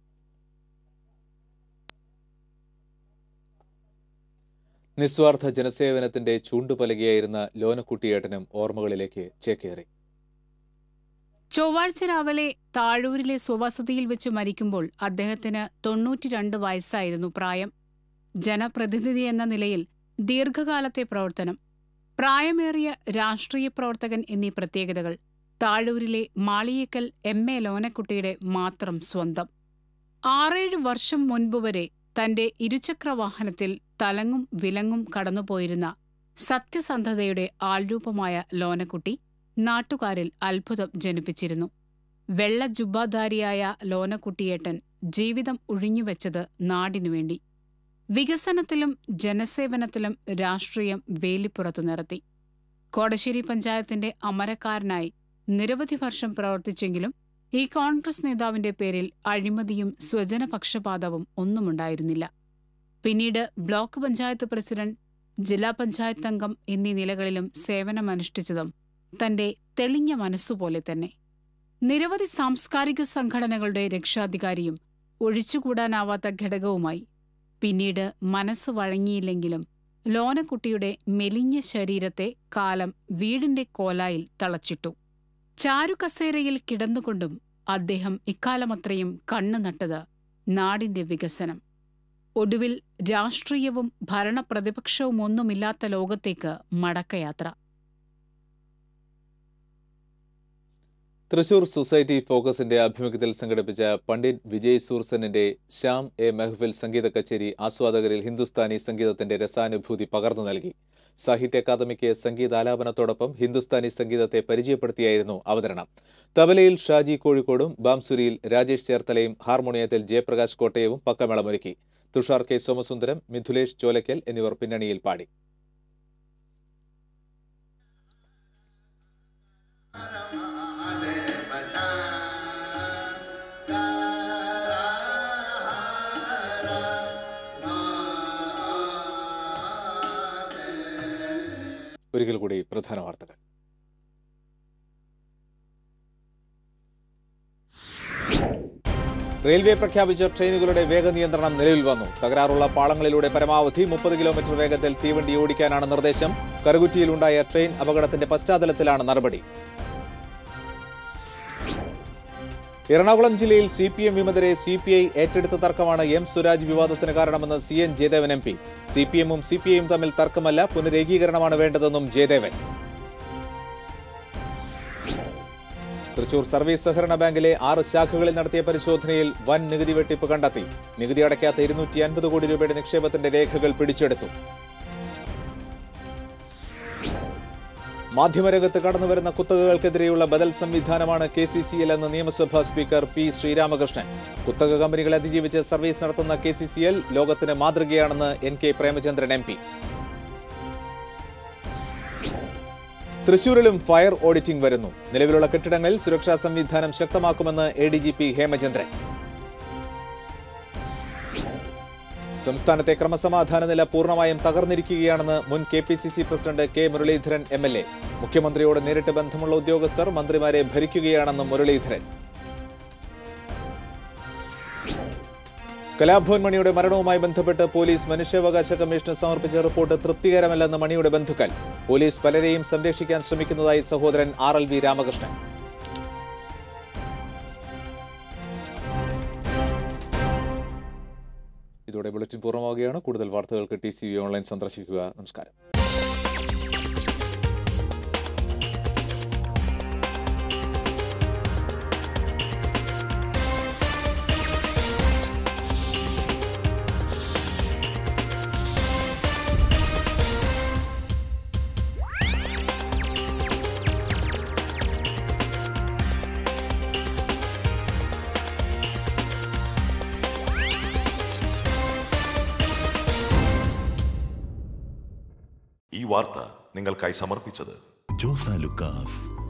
നിസ്വാർത്ഥ ജനസേവനത്തിന്റെ ചൂണ്ടുപലകയായിരുന്ന ലോനക്കുട്ടിയേട്ടനും ഓർമ്മകളിലേക്ക് ചേക്കേറി ചൊവ്വാഴ്ച രാവിലെ താഴൂരിലെ സ്വവസതിയിൽ വെച്ച് മരിക്കുമ്പോൾ അദ്ദേഹത്തിന് തൊണ്ണൂറ്റിരണ്ട് വയസ്സായിരുന്നു പ്രായം ജനപ്രതിനിധി എന്ന നിലയിൽ ദീർഘകാലത്തെ പ്രവർത്തനം പ്രായമേറിയ രാഷ്ട്രീയ പ്രവർത്തകൻ എന്നീ പ്രത്യേകതകൾ താഴൂരിലെ മാളിയേക്കൽ എം എ ലോനക്കുട്ടിയുടെ മാത്രം സ്വന്തം ആറേഴ് വർഷം മുൻപ് വരെ തന്റെ ഇരുചക്രവാഹനത്തിൽ തലങ്ങും വിലങ്ങും കടന്നുപോയിരുന്ന സത്യസന്ധതയുടെ ആൾരൂപമായ ലോനക്കുട്ടി നാട്ടുകാരിൽ അത്ഭുതം ജനിപ്പിച്ചിരുന്നു വെള്ള ജുബ്ബാധാരിയായ ലോനക്കുട്ടിയേട്ടൻ ജീവിതം ഒഴിഞ്ഞുവെച്ചത് നാടിനുവേണ്ടി വികസനത്തിലും ജനസേവനത്തിലും രാഷ്ട്രീയം വേലിപ്പുറത്തു നിർത്തി കോടശ്ശേരി പഞ്ചായത്തിന്റെ അമരക്കാരനായി നിരവധി വർഷം പ്രവർത്തിച്ചെങ്കിലും ഈ കോൺഗ്രസ് നേതാവിന്റെ പേരിൽ അഴിമതിയും സ്വജനപക്ഷപാതവും ഒന്നുമുണ്ടായിരുന്നില്ല പിന്നീട് ബ്ലോക്ക് പഞ്ചായത്ത് പ്രസിഡന്റ് ജില്ലാ പഞ്ചായത്ത് അംഗം എന്നീ നിലകളിലും സേവനമനുഷ്ഠിച്ചതും തന്റെ തെളിഞ്ഞ മനസ്സുപോലെ തന്നെ നിരവധി സാംസ്കാരിക സംഘടനകളുടെ രക്ഷാധികാരിയും ഒഴിച്ചുകൂടാനാവാത്ത ഘടകവുമായി പിന്നീട് മനസ്സ് വഴങ്ങിയില്ലെങ്കിലും ലോനക്കുട്ടിയുടെ മെലിഞ്ഞ ശരീരത്തെ കാലം വീടിന്റെ കോലായിൽ തളച്ചിട്ടു ചാരുകസേരയിൽ കിടന്നുകൊണ്ടും അദ്ദേഹം ഇക്കാലമത്രയും കണ്ണു നട്ടത് നാടിന്റെ വികസനം ഒടുവിൽ രാഷ്ട്രീയവും ഭരണപ്രതിപക്ഷവും ഒന്നുമില്ലാത്ത ലോകത്തേക്ക് മടക്കയാത്ര തൃശൂർ സൊസൈറ്റി ഫോക്കസിന്റെ ആഭിമുഖ്യത്തിൽ സംഘടിപ്പിച്ച പണ്ഡിറ്റ് വിജയ് സൂർസനിന്റെ ശ്യാം എ മെഹ്ഫിൽ സംഗീത കച്ചേരി ആസ്വാദകരിൽ ഹിന്ദുസ്ഥാനി സംഗീതത്തിന്റെ രസാനുഭൂതി പകർന്നു നൽകി സാഹിത്യ അക്കാദമിക്ക് സംഗീതാലാപനത്തോടൊപ്പം ഹിന്ദുസ്ഥാനി സംഗീതത്തെ പരിചയപ്പെടുത്തിയായിരുന്നു അവതരണം തബലയിൽ ഷാജി കോഴിക്കോടും ബാംസുരിയിൽ രാജേഷ് ചേർത്തലയും ഹാർമോണിയത്തിൽ ജയപ്രകാശ് കോട്ടയവും പക്കമേളമൊരുക്കി തുഷാർ കെ സോമസുന്ദരം മിഥുലേഷ് ചോലക്കൽ എന്നിവർ പിന്നണിയിൽ പാടി ഒരിക്കൽ കൂടി പ്രധാന വാർത്തകൾ റെയിൽവേ പ്രഖ്യാപിച്ച ട്രെയിനുകളുടെ വേഗ നിയന്ത്രണം നിലവിൽ വന്നു തകരാറുള്ള പാളങ്ങളിലൂടെ പരമാവധി മുപ്പത് കിലോമീറ്റർ വേഗത്തിൽ തീവണ്ടി ഓടിക്കാനാണ് നിർദ്ദേശം കറുകുറ്റിയിലുണ്ടായ ട്രെയിൻ അപകടത്തിന്റെ പശ്ചാത്തലത്തിലാണ് നടപടി എറണാകുളം ജില്ലയിൽ സി പി എം വിമതരെ സി പി ഐ ഏറ്റെടുത്ത തർക്കമാണ് എം സ്വരാജ് വിവാദത്തിന് കാരണമെന്ന് C N Jayadevan M P C P എമ്മും സി പി ഐയും തമ്മിൽ തർക്കമല്ല പുനരേകീകരണമാണ് വേണ്ടതെന്നും ജയദേവൻ തൃശൂർ സർവീസ് സഹകരണ ബാങ്കിലെ ആറ് ശാഖകളിൽ നടത്തിയ പരിശോധനയിൽ വൻ നികുതി വെട്ടിപ്പ് കണ്ടെത്തി നികുതി അടയ്ക്കാത്ത ഇരുന്നൂറ്റി അൻപത് കോടി രൂപയുടെ നിക്ഷേപത്തിന്റെ രേഖകൾ പിടിച്ചെടുത്തു മാധ്യമരംഗത്ത് കടന്നുവരുന്ന കുത്തകകൾക്കെതിരെയുള്ള ബദൽ സംവിധാനമാണ് കെ സി സി എൽ എന്ന് നിയമസഭാ സ്പീക്കർ പി ശ്രീരാമകൃഷ്ണൻ കുത്തക കമ്പനികളെ അതിജീവിച്ച് സർവീസ് നടത്തുന്ന കെ സി സി എൽ ലോകത്തിന് മാതൃകയാണെന്ന് N K Premachandran M P തൃശൂരിലും ഫയർ ഓഡിറ്റിംഗ് വരുന്നു നിലവിലുള്ള കെട്ടിടങ്ങളിൽ സുരക്ഷാ സംവിധാനം ശക്തമാക്കുമെന്ന് A D G P Hemachandran സംസ്ഥാനത്തെ ക്രമസമാധാന നില പൂർണ്ണമായും തകർന്നിരിക്കുകയാണെന്ന് മുൻ K P C C president K Muraleedharan M L A മുഖ്യമന്ത്രിയോട് നേരിട്ട് ബന്ധമുള്ള ഉദ്യോഗസ്ഥർ മന്ത്രിമാരെ ഭരിക്കുകയാണെന്നും മുരളീധരൻ കലാഭവൻ മണിയുടെ മരണവുമായി ബന്ധപ്പെട്ട് പോലീസ് മനുഷ്യാവകാശ കമ്മീഷന് സമർപ്പിച്ച റിപ്പോർട്ട് തൃപ്തികരമല്ലെന്ന് മണിയുടെ ബന്ധുക്കൾ പോലീസ് പലരെയും സംരക്ഷിക്കാൻ ശ്രമിക്കുന്നതായി സഹോദരൻ ആർ എൽ വി രാമകൃഷ്ണൻ ഇതോടെ ബുള്ളറ്റിൻ പൂർണ്ണമാവുകയാണ് കൂടുതൽ വാർത്തകൾക്ക് ടി സി വി ഓൺലൈൻ സന്ദർശിക്കുക നമസ്കാരം ഈ വാർത്ത നിങ്ങൾക്കായി സമർപ്പിച്ചത് ജോസ ലുക്കാസ്